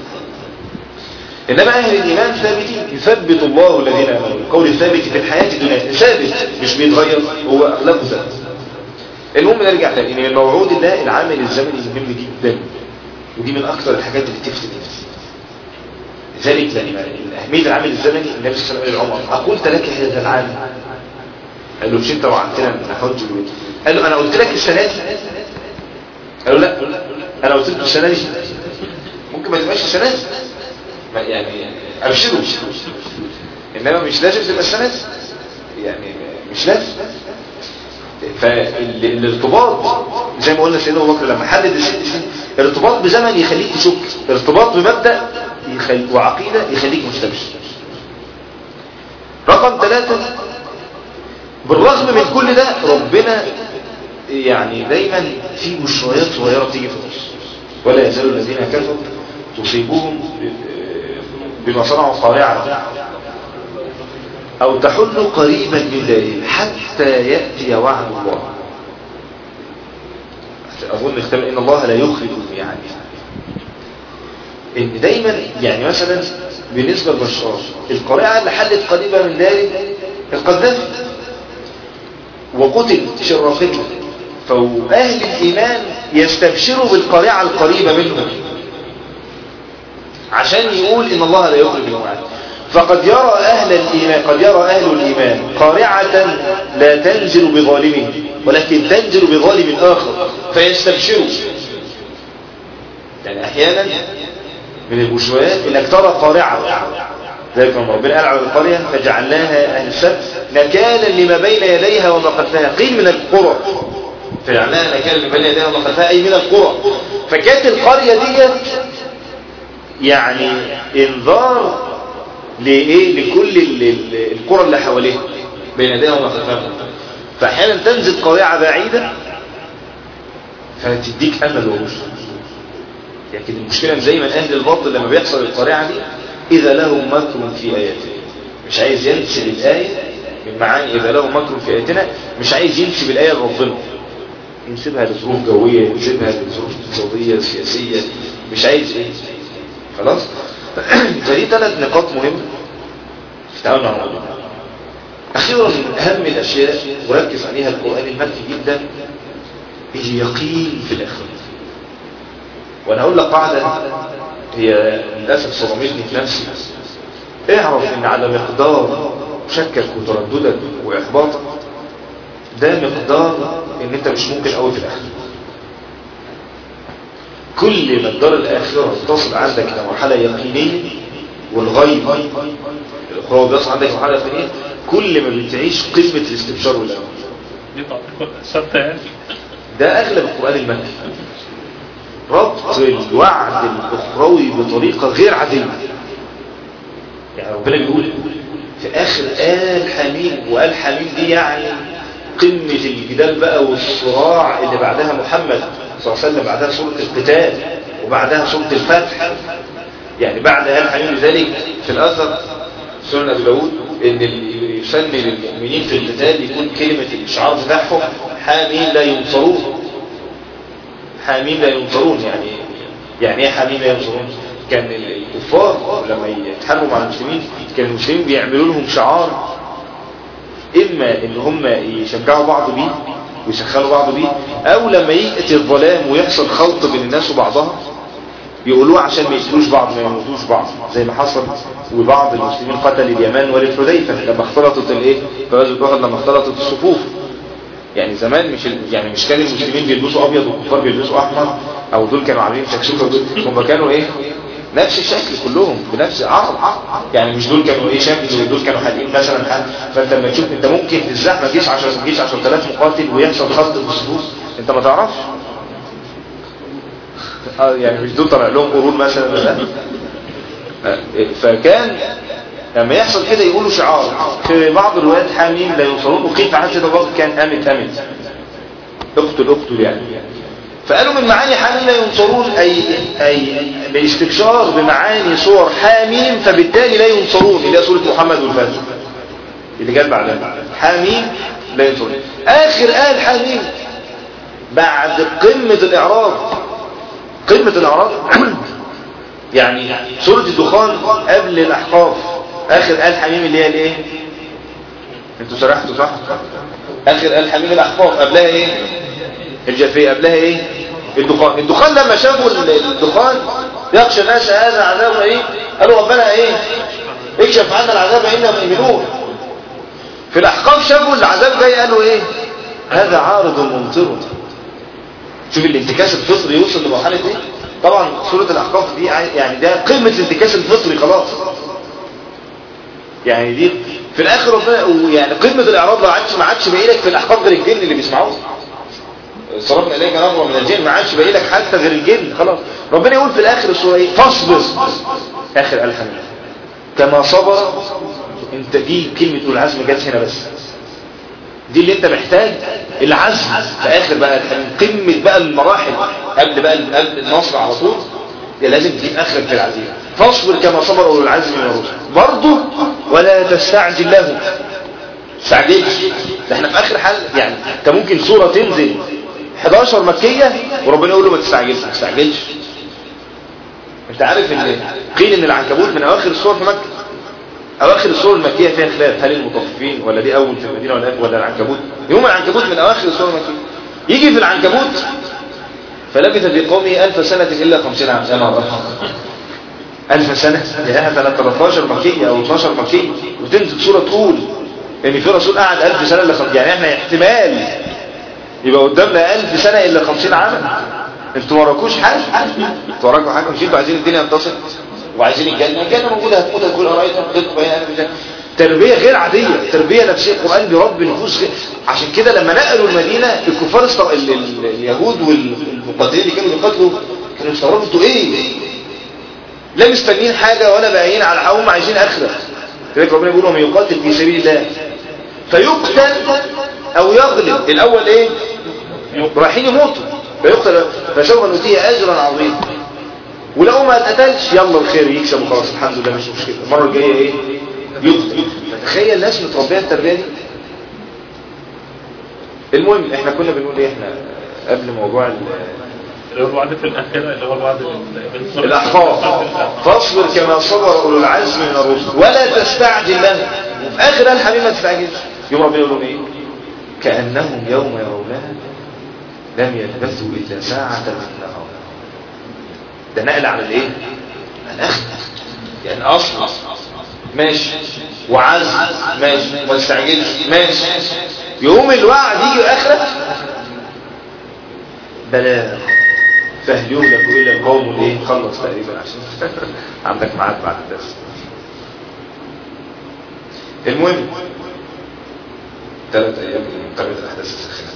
انما اهل الايمان ثابتين يثبت الله الذين امنوا القول الثابت في الحياه الدنيا ثابت مش بيتغير هو اغلبه ثابت المهم نرجع تاني ان من موعود الله العامل الزمني مهم جدا ودي من اكثر الحاجات اللي تفسد الناس لذلك لما اهميه العامل الزمني النبي صلى الله عليه وسلم قال لعمر اقلت لك هذا العامل قال له مش انت وعدتنا نحج البيت قال له انا قلت لك السنه دي قال له لا انا قلت لك السنه دي ممكن ما تبقاش السنه دي ما- يعني ابشروا انما مش لازم تبقى السنه دي يعني مش لازم فالارتباط زي ما قلنا سيدنا ابو بكر لما حدد الست سنين ارتباط بزمن يخليك تشك ارتباط بمبدا يخلي وعقيده يخليك مستبشر رقم ثلاثة بالرغم من كل ده ربنا يعني دايما في بشريات صغيرة بتيجي في النص ولا يزال الذين كفروا تصيبهم بما صنعوا قارعة أو تحل قريبا من ذلك حتى يأتي وعد الله أظن اختم إن الله لا يخلف الميعاد إن دايما يعني مثلا بالنسبة لبشار القارعة اللي حلت قريبا من ذلك القذافي وقتل شر فتنة فأهل الإيمان يستبشروا بالقارعة القريبة منهم عشان يقول إن الله لا يخرج الميعاد فقد يرى أهل الإيمان قد يرى أهل الإيمان قارعة لا تنزل بظالم ولكن تنزل بظالم آخر فيستبشروا يعني أحيانا من البشوات إنك ترى قارعة ذلك لما ربنا قال على القرية فجعلناها أهل السبت نكالا لما بين يديها وما خلفها قيل من القرى فجعلناها نكالا لما بين يديها وما خلفها أي من القرى فكانت القرية ديت يعني انذار لإيه لكل ال- ال- القرى اللي حواليها بين يديها وما خلفها فأحيانا تنزل قريعة بعيدة فتديك أمل ورشد لكن المشكلة إن دايما أهل الباطل لما بيحصل القريعة دي إذا له مكر في آياته مش عايز ينسب الآية من معاني إذا له مكر في آياتنا مش عايز ينسب الآية لربنا ينسبها لظروف جوية ينسبها لظروف اقتصادية سياسية مش عايز إيه خلاص فدي ثلاث نقاط مهمة في التعامل مع الموضوع أخيرا من أهم الأشياء وركز عليها القرآن المكي جدا اليقين في الآخرة وأنا أقول لك قاعدة هي للأسف صدمتني في نفسي اعرف إن على مقدار شكك وترددك وإحباطك ده مقدار إن أنت مش ممكن قوي في الآخرة كل ما الدار الآخرة تصل عندك إلى مرحلة يقينية والغيب الأخرى بيصل عندك مرحلة يقينية كل ما بتعيش قمة الاستبشار والأمل دي تعطيك ثابتة يعني ده أغلب القرآن المكي ربط الوعد الأخروي بطريقة غير عادية يعني ربنا بيقول في آخر آل حميم وآل حميم دي يعني قمة الجدال بقى والصراع اللي بعدها محمد صلى الله عليه وسلم بعدها سورة القتال وبعدها سورة الفتح يعني بعد آل حميم لذلك في الأثر سنة أبي داود إن اللي يسن للمؤمنين في القتال يكون كلمة الإشعار بتاعهم حامين لا ينصرون حامين لا ينصرون يعني يعني ايه حامين لا ينصرون كان الكفار لما يتحاربوا مع المسلمين كان المسلمين بيعملوا لهم شعار اما ان هم يشجعوا بعض بيه ويسخنوا بعض بيه او لما يأتي الظلام ويحصل خلط بين الناس وبعضها يقولوه عشان ما يقتلوش بعض ما يموتوش بعض زي ما حصل وبعض المسلمين قتل اليمن ولد حذيفه لما اختلطت الايه في غزوه احد لما اختلطت الصفوف يعني زمان مش ال- يعني مش كان المسلمين بيلبسوا ابيض والكفار بيلبسوا احمر او دول كانوا عاملين شكشوكه ودول هم كانوا ايه نفس الشكل كلهم بنفس عرض يعني مش دول كانوا ايه شكل ودول كانوا حالقين مثلا حال فانت لما تشوف انت ممكن في الزحمه جيش 10 جيش 10000 مقاتل ويحصل خلط في الصفوف انت ما تعرفش آه، يعني مش دول طلع لهم قرون مثلا لا آه، فكان لما يحصل كده يقولوا شعار في بعض الروايات حاميم لا يوصلون وقيل في حد الوقت كان امت امت اقتل اقتل يعني فقالوا من معاني حاميم لا ينصرون اي اي باستبشار بمعاني صور حاميم فبالتالي لا ينصرون اللي هي سوره محمد والفاتح اللي جت بعدها حاميم لا ينصرون اخر آل حاميم بعد قمة الاعراض قمة الاعراض يعني سورة الدخان قبل الأحقاف آخر آل حميم اللي هي الايه انتوا سرحتوا صح آخر آل حميم الأحقاف قبلها ايه الجافية قبلها ايه الدخان الدخان لما شافوا الدخان يخشى الناس هذا عذاب ايه قالوا ربنا ايه اكشف عنا العذاب انهم مؤمنون في الأحقاف شافوا العذاب جاي قالوا ايه هذا عارض ممطرنا شوف الانتكاس الفطري يوصل لمرحلة ايه طبعا سورة الأحقاف دي يعني ده قمة الانتكاس الفطري خلاص يعني دي في الآخر ربنا يعني قمة الإعراض لو عادش ما عادش باقي لك في الأحقاف غير الجن اللي بيسمعوه صرفنا إليك نظرة من الجن ما عادش باقي لك حتى غير الجن خلاص ربنا يقول في الآخر السورة ايه فاصبر آخر الحمد كما صبر انت دي كلمة العزم جت هنا بس دي اللي انت محتاج العزم في اخر بقى قمة بقى المراحل قبل بقى قبل النصر على طول لازم تجيب اخرك في العزيمة فاصبر كما صبر اولو العزم من الرسل برضه ولا تستعجل له تستعجلش ده احنا في اخر حل يعني انت ممكن سورة تنزل 11 مكية وربنا يقول له ما تستعجلش ما تستعجلش انت عارف ان قيل ان العنكبوت من اواخر السور في مكة اواخر السور المكية فيها خلاف هل المطففين ولا دي اول في المدينة ولا ولا العنكبوت يوم العنكبوت من اواخر السور المكية يجي في العنكبوت فلبث في قومه ألف سنة إلا خمسين عام يا نهار ألف سنة يا 13 مكية أو 12 مكية وتنزل سورة تقول إن في رسول قعد ألف سنة إلا خمسين يعني إحنا احتمال يبقى قدامنا ألف سنة إلا خمسين عام انتوا وراكوش حاجة انتوا وراكوا حاجة مش انتوا عايزين الدنيا تنتصر وعايزين الجنه الجنه موجوده هتموت هتقول ارايتم ضد بين انا بالجنه تربيه غير عاديه تربيه نفسيه القران بيربي النفوس غير- عشان كده لما نقلوا المدينه الكفار است... ال... ال... اليهود والمقاتلين اللي كانوا بيقاتلوا كانوا يستغربوا انتوا ايه لا مستنيين حاجه ولا باقيين على هم عايزين اخره لذلك ربنا بيقول ومن يقاتل في سبيل الله فيقتل او يغلب الاول ايه رايحين يموتوا فيقتل فسوف نؤتيه اجرا عظيما ولو ما اتقتلش يلا الخير يكسب وخلاص الحمد لله مش مشكله المره الجايه ايه يقتل فتخيل الناس متربيه التربيه دي المهم احنا كنا بنقول ايه احنا قبل موضوع ال- اللي هو الوعد في الآخرة اللي هو الوعد من- من سورة الأحقاف فاصبر كما صبر أولو العزم من الرسل ولا تستعجل لهم وفي آخر الحبيب ما تستعجلش يوم ربنا يقول لهم إيه كأنهم يوم يرونها لم يلبثوا إلا ساعة من نهار ده نقل على الإيه الأخر يعني أصل ماشي وعزم ماشي وما تستعجلش ماشي يوم الوعد يجي آخرة بلاغ فهل يهلك الا القوم الايه خلص تقريبا عشان عندك ميعاد بعد الدرس المهم ثلاث ايام من قبل الاحداث الساخنه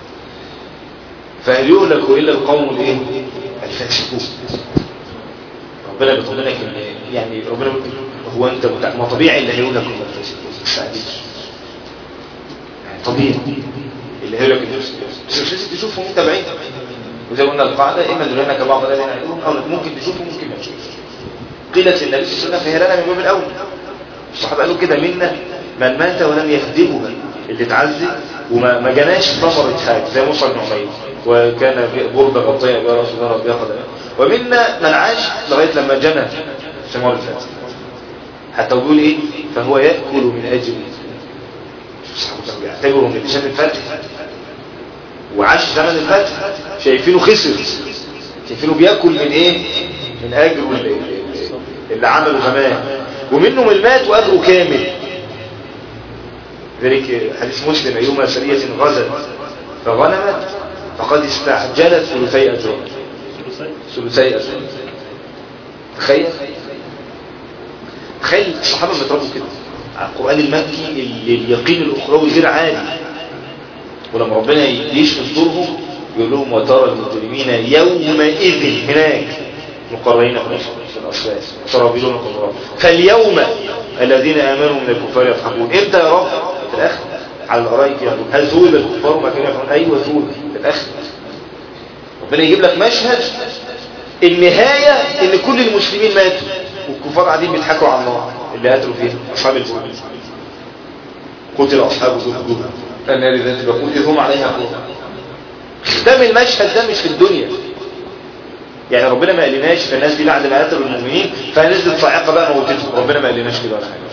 فهل يهلك الا القوم الايه الفاسقون ربنا بيطمنك ان يعني ربنا بيقول هو انت متع... ما طبيعي اللي هيهلك هم الفاسقون ما تستعجلش يعني طبيعي اللي هيهلك الفاسقون بس مش لازم تشوفهم انت بعيد وزي ما قلنا القاعدة إما نرينك بعض الذين يعيدون أو ممكن تشوفه ممكن ما تشوفه قيلت للنبي صلى الله عليه وسلم فهي لنا من باب الأول الصحابة قالوا كده منا من مات ولم يخدمه اللي اتعذب وما ما جناش ثمرة حاجة زي موسى بن عمير وكان بردة غطية يا رسول الله ربي قدمه ومنا من عاش لغاية لما جنى ثمار الفاتح حتى بيقول ايه فهو يأكل من أجل الصحابة كانوا بيعتبروا من اللي شاف الفتح وعاش زمن الفتح شايفينه خسر شايفينه بياكل من ايه من اجره اللي, اللي عمله زمان ومنه من مات واجره كامل ذلك حديث مسلم ايما سرية غزت فغنمت فقد استعجلت ثلثي اجرها ثلثي اجرها تخيل تخيل الصحابه بيتربوا كده على القران المكي اللي اليقين الاخروي غير عادي ولما ربنا يشفي صدورهم يقول لهم وترى المجرمين يومئذ هناك مقررين في الأصفاد سرابيلون قدرات فاليوم الذين آمنوا من الكفار يضحكون امتى يا رب في الآخر على الأرائك يقول هل ذوب الكفار ما كانوا يفعلون أيوة ذوب في الآخر ربنا يجيب لك مشهد النهاية ان كل المسلمين ماتوا والكفار قاعدين بيضحكوا على النار اللي قتلوا فيها أصحاب الجنة قتل أصحاب الجنة النار ذات الوقود إذ هم عليها قوة ختام المشهد ده مش في الدنيا يعني ربنا ما قالناش في الناس دي بعد ما قتلوا المؤمنين فنزلت صاعقه بقى موتتهم ربنا ما قالناش كده ولا حاجه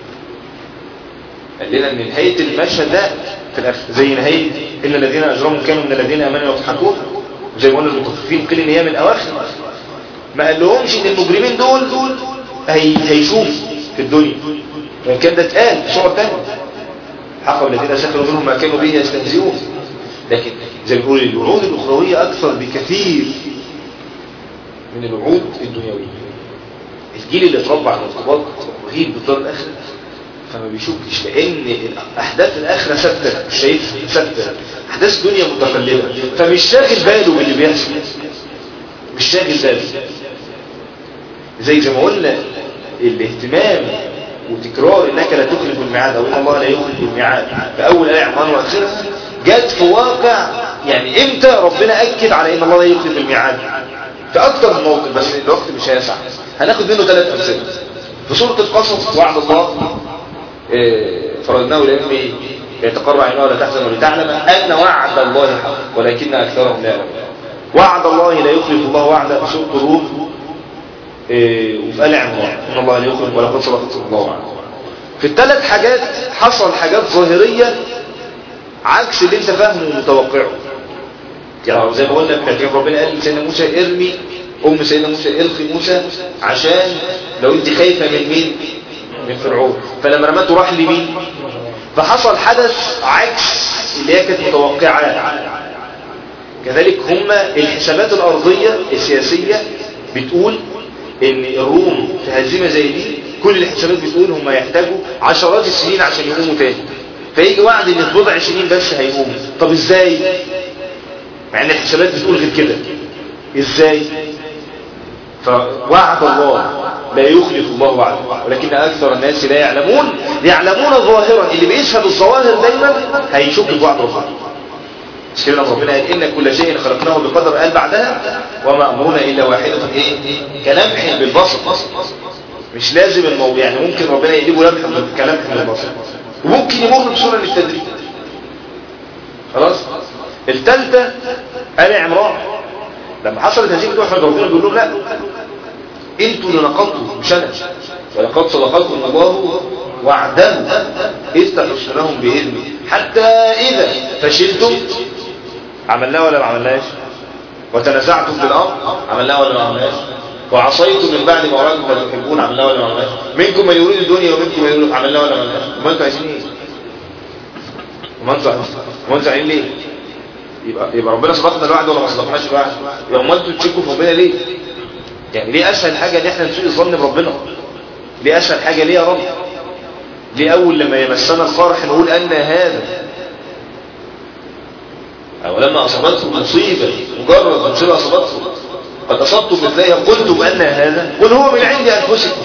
قال لنا ان نهايه المشهد ده في الاخر زي نهايه ان الذين اجرموا كانوا من الذين امنوا يضحكون زي ما قلنا المطففين قيل ان هي من اواخر ما قال لهمش ان المجرمين دول دول هي هيشوفوا في الدنيا وان كان ده اتقال في صور ثانيه حقا الذين سخروا منهم ما كانوا به يستهزئون لكن زي ما بيقول الوعود الاخرويه اكثر بكثير من الوعود الدنيويه الجيل اللي اتربى على ارتباط رهيب بالدار الاخره فما بيشوفش لان احداث الاخره ثابته مش شايف ثابته احداث الدنيا متقلبه فمش شاغل باله باللي بيحصل مش شاغل باله زي زي ما قلنا الاهتمام وتكرار انك لا تخلف الميعاد او ان الله لا يخلف الميعاد في اول ايه عمران واخرها جت في واقع يعني امتى ربنا اكد على ان الله لا يخلف الميعاد في اكتر من موقف بس الوقت مش هيسع هناخد منه ثلاث امثله في سوره القصص وعد الله إيه فرضناه لامي يتقرع عينها ولا تحزن ولتعلم ان وعد الله حق ولكن اكثرهم لا يعلمون وعد الله لا يخلف الله وعده في سوره الروم إيه وفي آل عمران إن الله لا يخلف ولقد صدقكم الله وعده في الثلاث حاجات حصل حاجات ظاهرية عكس اللي انت فاهمه ومتوقعه يعني زي ما قلنا كان ربنا قال لسيدنا موسى ارمي ام سيدنا موسى القي موسى عشان لو انت خايفه من مين من فرعون فلما رمته راح لمين فحصل حدث عكس اللي هي كانت متوقعه كذلك هم الحسابات الارضيه السياسيه بتقول ان الروم في هزيمة زي دي كل الحسابات بتقول هم يحتاجوا عشرات السنين عشان يقوموا تاني فيجي وعد ان في بضع سنين بس هيقوموا طب ازاي مع ان الحسابات بتقول غير كده ازاي فوعد الله لا يخلف الله وعده ولكن اكثر الناس لا يعلمون يعلمون ظاهرا اللي بيشهد الظواهر دايما هيشك بوعد ربنا مش كده لما ربنا قال ان كل شيء خلقناه بقدر قال بعدها وما امرنا الا واحده ايه كلمح بالبصر مش لازم الموضوع يعني ممكن ربنا يجيبه لمح كلمح بالبصر وممكن يمر بسنن التدريب خلاص الثالثه ال عمران لما حصلت هذه الوحده ربنا بيقول لهم لا انتوا اللي نقضتوا مش انا ولقد صدقكم الله وعده اذ تحسنهم باذنه حتى اذا فشلتم عملناه ولا ما عملناش وتنازعتم في الامر عملناه ولا ما عملناش وعصيتم من بعد ما اراكم ما تحبون عملناه ولا ما عملناش منكم من يريد الدنيا ومنكم من يريد عملناه ولا ما عملناش امال انتوا عايزين ايه امال انتوا امال انتوا عايزين ليه يبقى يبقى ربنا صدقنا الوعد ولا ما صدقناش الوعد يبقى امال انتوا تشكوا في ربنا ليه يعني ليه اسهل حاجه ان احنا نسوء الظن بربنا ليه اسهل حاجه ليه يا رب ليه اول لما يمسنا الفرح نقول ان هذا او لما اصابتكم مصيبه مجرد مصيبه اصابتكم قد اصبتم مثلها قلتم ان هذا قل هو من عند انفسكم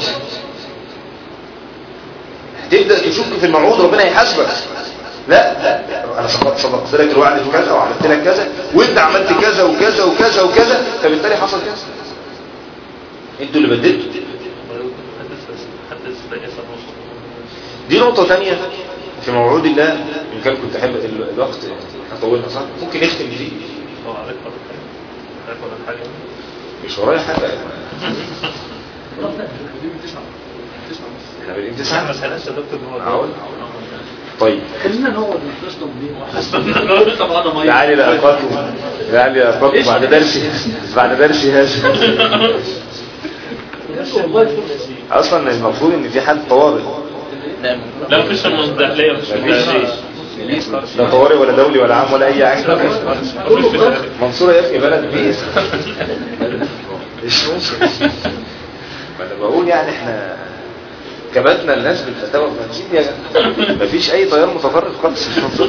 تبدا تشك في الموعود ربنا هيحاسبك لا انا صدقت صدقت لك الوعد في كذا وعملت لك كذا وانت عملت كذا وكذا وكذا وكذا فبالتالي حصل كذا انتوا اللي بدلتوا حدث بني اسرائيل دي نقطة تانية في موعود الله إن كان كنت أحب ال- الوقت هطولنا صح ممكن نختم دي هو عليك ولا حاجه عليك ولا حاجه مش ورايا حاجة احنا بنقيم تسعة ما سالش يا دكتور ان هو معقول؟ طيب خلينا نقعد نتصل بيه لسه بعد ما لعلي لألقاكم لعلي لألقاكم بعد درسي بعد درسي هذا والله أصلا المفروض إن في حالة طوارئ لا مفيش المزدحليه مفيش مفيش. لا طوارئ ولا دولي ولا عام ولا أي حاجة منصورة يا أخي بلد بيس مش ممكن ما أنا بقول يعني إحنا كبتنا الناس بالفتاوى المنزل يا جماعة مفيش أي طيار متطرف خالص في منصورة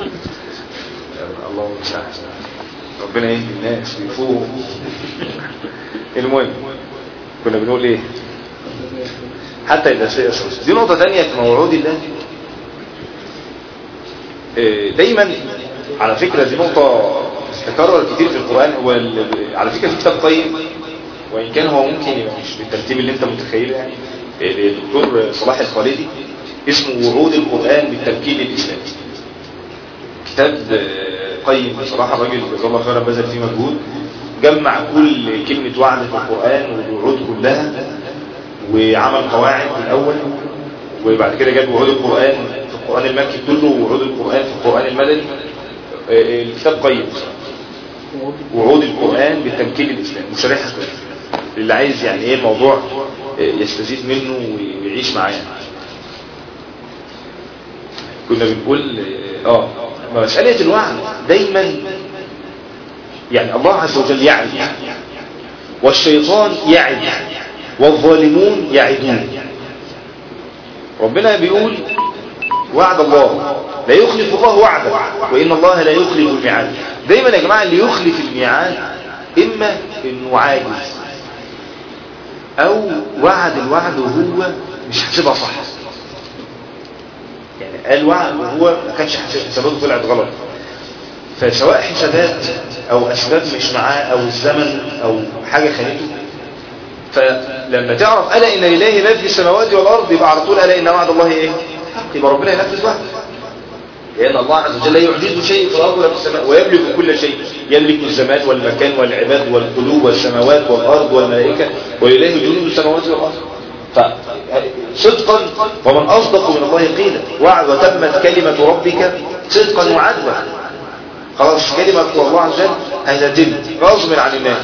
الله المستعان ربنا يهدي الناس ويفوقوا المهم كنا بنقول ايه حتى اذا سيئ دي نقطة تانية في موعود الله إيه، دايما على فكرة دي نقطة تكرر كتير في القرآن هو ال- على فكرة في كتاب قيم وإن كان هو ممكن يبقى مش بالترتيب اللي أنت متخيله يعني إيه، للدكتور صلاح الخالدي اسمه وعود القرآن بالتركيب الإسلامي كتاب آه، قيم بصراحة الراجل جزاه الله خيرا بذل فيه مجهود جمع كل كلمة وعد في القرآن والوعود كلها وعمل قواعد الأول وبعد كده جاب وعود القرآن في القرآن المكي كله ووعود القرآن في القرآن المدني آه، الكتاب قيم وعود القرآن بالتمكين الإسلامي مشارحة كويس اللي عايز يعني ايه موضوع آه، يستزيد منه ويعيش معاه يعني. كنا بنقول اه آه، مسألة الوعد دايما يعني الله عز وجل يعد والشيطان يعد والظالمون يعدون ربنا بيقول وعد الله لا يخلف الله وعده وإن الله لا يخلف الميعاد دايما يا جماعة اللي يخلف الميعاد إما إنه عاجز أو وعد الوعد وهو مش حاسبها صح يعني قال وعد وهو ما كانش حاسب- حساباته طلعت غلط فسواء حسابات او اسباب مش معاه او الزمن او حاجة خانته فلما تعرف الا ان لله ما في السماوات والارض يبقى على طول الا ان وعد الله ايه يبقى ربنا ينفذ وعده لان الله عز وجل لا يعجزه شيء في الارض ولا في السماء ويملك كل شيء يملك الزمان والمكان والعباد والقلوب والسماوات والارض والملائكه ولله جنود السماوات والارض فصدقا ومن اصدق من الله قيلا وعد وتمت كلمه ربك صدقا وعدلا خلاص كلمة الله عز وجل هتتم غصب عن الناس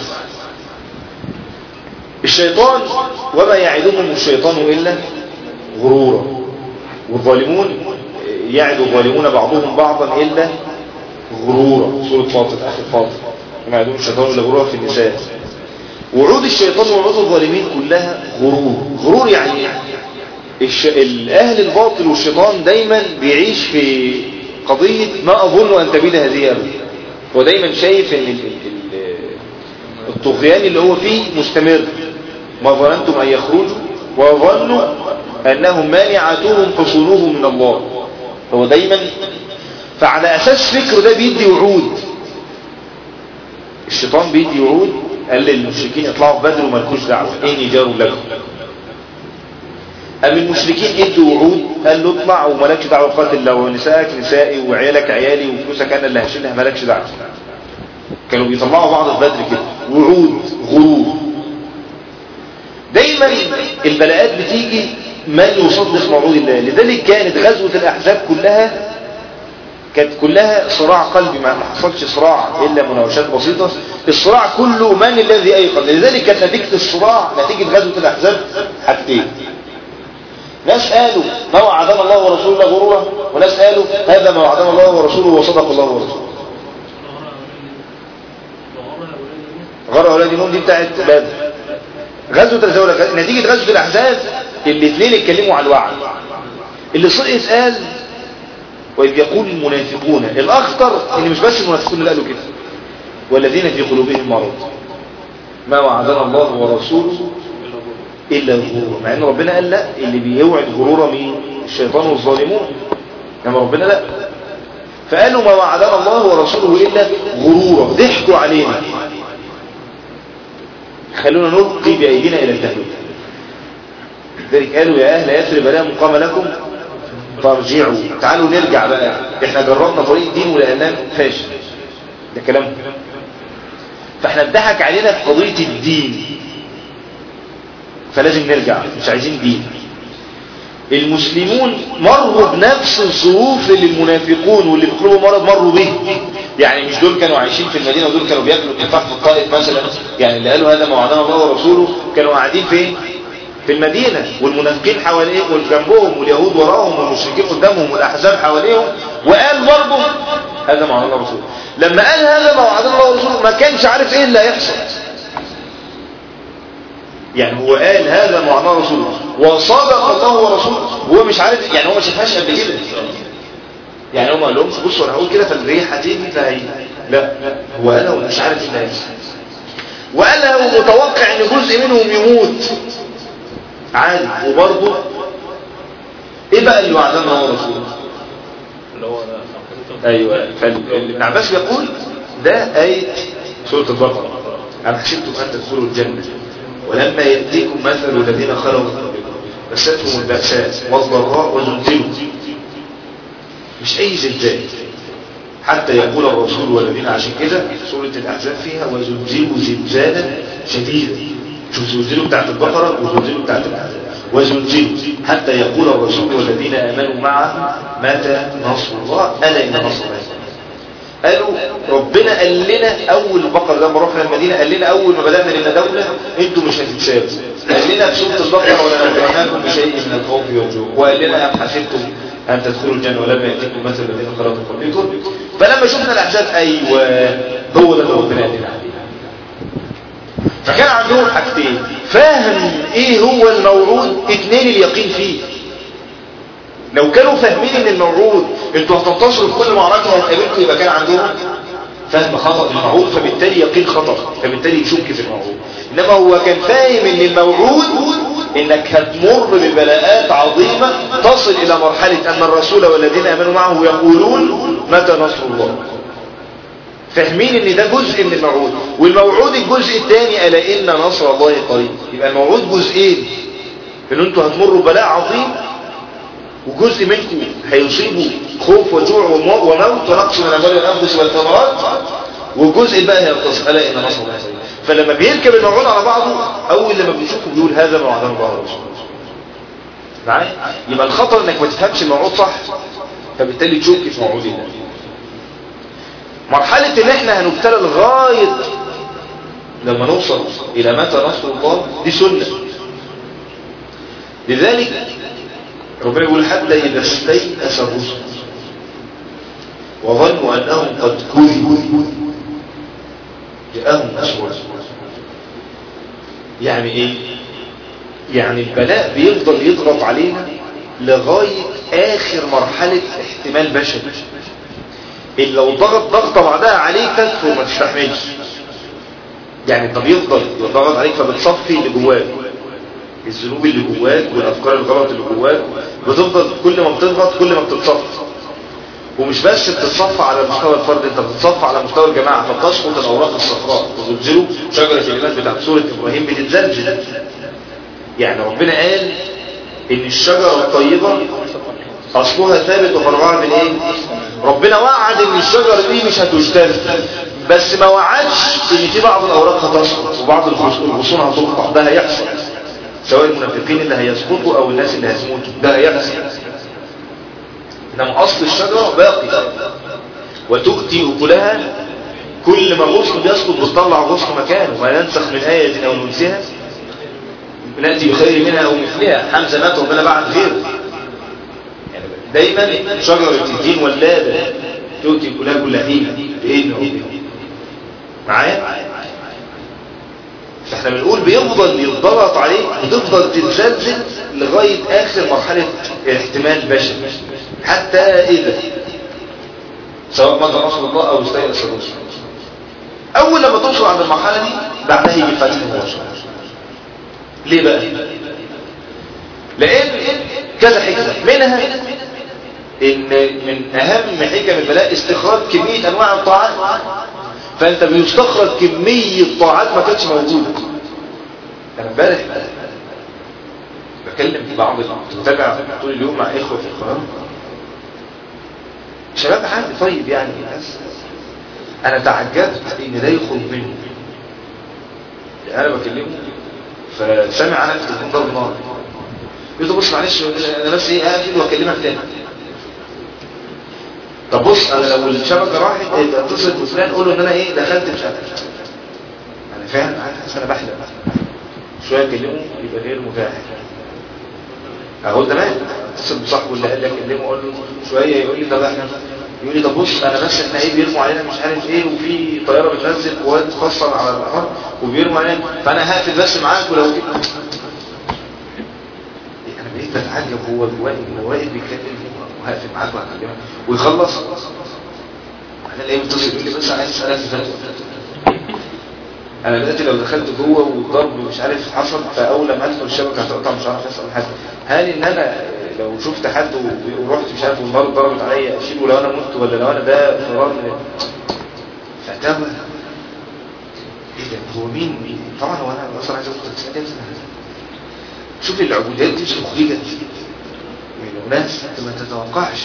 الشيطان وما يعدهم الشيطان إلا غرورا والظالمون يعد الظالمون بعضهم بعضا إلا غرورا سورة فاطر آخر فاطر وما يعدهم الشيطان إلا غرورا في النساء وعود الشيطان وعود الظالمين كلها غرور غرور يعني إيه؟ الش... الأهل الباطل والشيطان دايما بيعيش في قضية ما أظن أن تبيد هذه أبدا هو دايما شايف ان ال... ال... الطغيان اللي هو فيه مستمر ما ظننتم أن يخرجوا وظنوا أنهم مانعتهم حصولهم من الله هو دايما فعلى أساس فكره ده بيدي وعود الشيطان بيدي وعود قال للمشركين اطلعوا في بدر ومالكوش دعوة إني جار لكم أم المشركين ادوا وعود قال له اطلع ومالكش دعوة قاتل لو نسائك نسائي وعيالك عيالي وفلوسك أنا اللي هشيلها مالكش دعوة كانوا بيطلعوا بعض في بدر كده وعود غرور دايما البلاءات بتيجي من يصدق موعود الله لذلك كانت غزوة الأحزاب كلها كانت كلها صراع قلبي ما حصلش صراع إلا مناوشات بسيطة الصراع كله من الذي أيقظ لذلك كانت نتيجة الصراع نتيجة غزوة الأحزاب حاجتين ناس قالوا ما وعدنا الله ورسوله غرورا وناس قالوا هذا ما وعدنا الله ورسوله وصدق الله ورسوله غرة أولاد نون دي بتاعت بدر غزوة الزولة نتيجة غزوة الأحزاب الاثنين اتكلموا على الوعد اللي سقط قال وإذ يقول المنافقون الأخطر إن مش بس المنافقون اللي قالوا كده والذين في قلوبهم مرض ما وعدنا الله ورسوله إلا غرورا مع أن ربنا قال لا اللي بيوعد غرورا مين الشيطان والظالمون إنما ربنا لا فقالوا ما وعدنا الله ورسوله إلا غرورا ضحكوا علينا خلونا نلقي بأيدينا إلى التهلكة لذلك قالوا يا أهل يثرب لا مقام لكم فارجعوا تعالوا نرجع بقى احنا جربنا طريق دين ولقيناه فاشل ده كلام فاحنا اتضحك علينا في قضية الدين فلازم نرجع مش عايزين دين المسلمون مروا بنفس الظروف اللي المنافقون واللي بيقولوا مرض مروا به يعني مش دول كانوا عايشين في المدينة ودول كانوا بياكلوا التفاح في الطائف مثلا يعني اللي قالوا هذا ما وعدنا الله ورسوله كانوا قاعدين فين في المدينة والمنافقين حواليه والجنبهم واليهود وراهم والمشركين قدامهم والأحزاب حواليهم وقال برضه هذا ما وعدنا الله ورسوله لما قال هذا ما وعدنا الله ورسوله ما كانش عارف ايه اللي هيحصل يعني هو قال هذا ما وعدنا الله ورسوله وصدق الله ورسوله وهو مش عارف يعني هو ما شافهاش قبل كده يعني هو ما قالهمش بصوا انا هقول كده فالريح هتيجي فهي لا هو قالها ومش عارف ايه اللي هيحصل وقالها ومتوقع ان جزء منهم يموت عادي وبرضه ايه بقى اللي وعدنا الله ورسوله اللي هو ايوه فابن عباس بيقول ده آية سورة البقرة أم حسبتم أن تدخلوا الجنة ولما يأتيكم مثل الذين خلوا من قبلكم مستهم البأساء والضراء وزلزلوا مش أي زلزال حتى يقول الرسول والذين عشان كده سورة الأحزاب فيها وزلزلوا زلزالا شديدا شوف زلزلوا بتاعت البقرة وزلزلوا بتاعت الأحزاب وزلزلوا حتى يقول الرسول والذين آمنوا معه متى نصر الله ألا إن نصر الله قالوا ربنا قال لنا أول البقرة لما رحنا المدينة قال لنا أول ما بدأنا لنا دولة أنتوا مش هتتسابوا قال لنا في سورة البقرة ولنبلوناكم بشيء من الخوف والجوع وقال لنا أم حسبتم أن تدخلوا الجنة ولما يأتيكم مثل الذين خلقوا من قبلكم فلما شفنا الأحزاب أيوة هو ده اللي ربنا قال لنا عليه فكان عندهم حاجتين فاهم ايه هو الموعود اتنين اليقين فيه لو كانوا فاهمين ان الموعود انتوا هتنتصروا في كل معركة وهتقابلكم يبقى كان عندهم فهم خطأ في الموعود فبالتالي يقين خطأ فبالتالي يشك في الموعود انما هو كان فاهم ان الموعود انك هتمر ببلاءات عظيمة تصل الى مرحلة ان الرسول والذين امنوا معه يقولون متى نصر الله فاهمين ان ده جزء من الموعود والموعود الجزء الثاني الا ان نصر الله قريب يبقى الموعود جزئين ان انتوا هتمروا بلاء عظيم وجزء منكم هيصيبوا خوف وجوع وموت ونقص من اموال الانفس والثمرات والجزء الباقي هينتصر الا ان نصر الله قريب فلما بيركب الموعود على بعضه اول لما بيشوفه بيقول هذا ما وعدنا الله ورسوله معايا يبقى الخطر انك ما تفهمش الموعود صح فبالتالي تشك في موعود الله مرحلة ان احنا هنبتلى لغاية لما نوصل الى متى نصر الله دي سنة لذلك ربنا يقول حتى اذا استيأس الرسل وظنوا انهم قد كذبوا جاءهم نصرنا يعني ايه يعني البلاء بيفضل يضغط علينا لغاية اخر مرحلة احتمال بشري اللي لو ضغط ضغطة بعدها عليك تكفر ما تستحملش يعني انت بيفضل يضغط عليك فبتصفي اللي جواك الذنوب اللي جواك والافكار الغلط اللي جواك بتفضل كل ما بتضغط كل ما بتتصفى ومش بس بتتصفى على مستوى الفرد انت بتتصفى على مستوى الجماعه فبتسقط الاوراق الصفراء وتنزلوا شجره الايمان بتاعت سوره ابراهيم بتتزلزل يعني ربنا قال ان الشجره الطيبه اصلها ثابت وفرعها من ايه ربنا وعد ان الشجره دي مش هتجتاز بس ما وعدش ان في بعض الاوراق هتسقط وبعض الغصون هتقطع ده هيحصل سواء المنافقين اللي هيسقطوا او الناس اللي هيموتوا ده هيحصل انما اصل الشجره باقي وتؤتي اكلها كل ما غصن بيسقط بتطلع غصن مكانه ما ننسخ من ايه او ننسيها ناتي بخير منها او مثلها حمزه مات ربنا بعد غيره يعني دايما شجره التين ولاده تؤتي كلها كل حين باذن ربنا معايا فاحنا بنقول بيفضل يتضغط عليه بتفضل تتزلزل لغاية اخر مرحلة احتمال بشري حتى اذا سواء مدى رسول الله او استيأس الرسل اول لما توصل عند المرحلة دي بعدها يجي الفتح مباشرة ليه بقى لان كذا حكمة منها ان من اهم حكم البلاء استخراج كمية انواع الطاعات فانت بيستخرج كمية طاعات ما كانتش موجودة انا امبارح بكلم بعض متابع طول اليوم مع اخوة في القرآن شباب عادي طيب يعني ناس انا تعجبت ان ده يخرج منه يعني انا بكلمه فسامع انا في تليفون ضرب نار يقول له بص معلش انا بس ايه اقفل واكلمك تاني طب بص انا لو الشبكه راحت يبقى اتصل بفلان قول له ان انا ايه دخلت مش عارف انا فاهم عارف انا بحلم شويه اكلمه يبقى غير متاح اقول تمام اتصل بصاحبه اللي قال لي اكلمه اقول له شويه يقول لي طب احنا يقول لي طب بص انا بس احنا ايه بيرموا علينا مش عارف ايه وفي طياره بتنزل قوات خاصه على الارض وبيرموا علينا فانا هقفل بس معاك ولو جيت انا بقيت بتعجب هو جواني هو واقف بيتكلم وهقفل معاك وهكلمك ويخلص انا الاقيه متصل يقول لي بس عايز اسالك في انا دلوقتي لو دخلت جوه والضرب مش عارف حصل فاول لما ادخل الشبكه هتقطع مش عارف اسال حد هل ان انا لو شفت حد ورحت مش عارف والنار ضربت عليا اشيله لو انا مت ولا لو انا ده فرار من فتاوى ايه ده هو مين مين طبعا هو انا اصلا عايز اقول لك شوف العبوديات دي مخرجه من ناس ما تتوقعش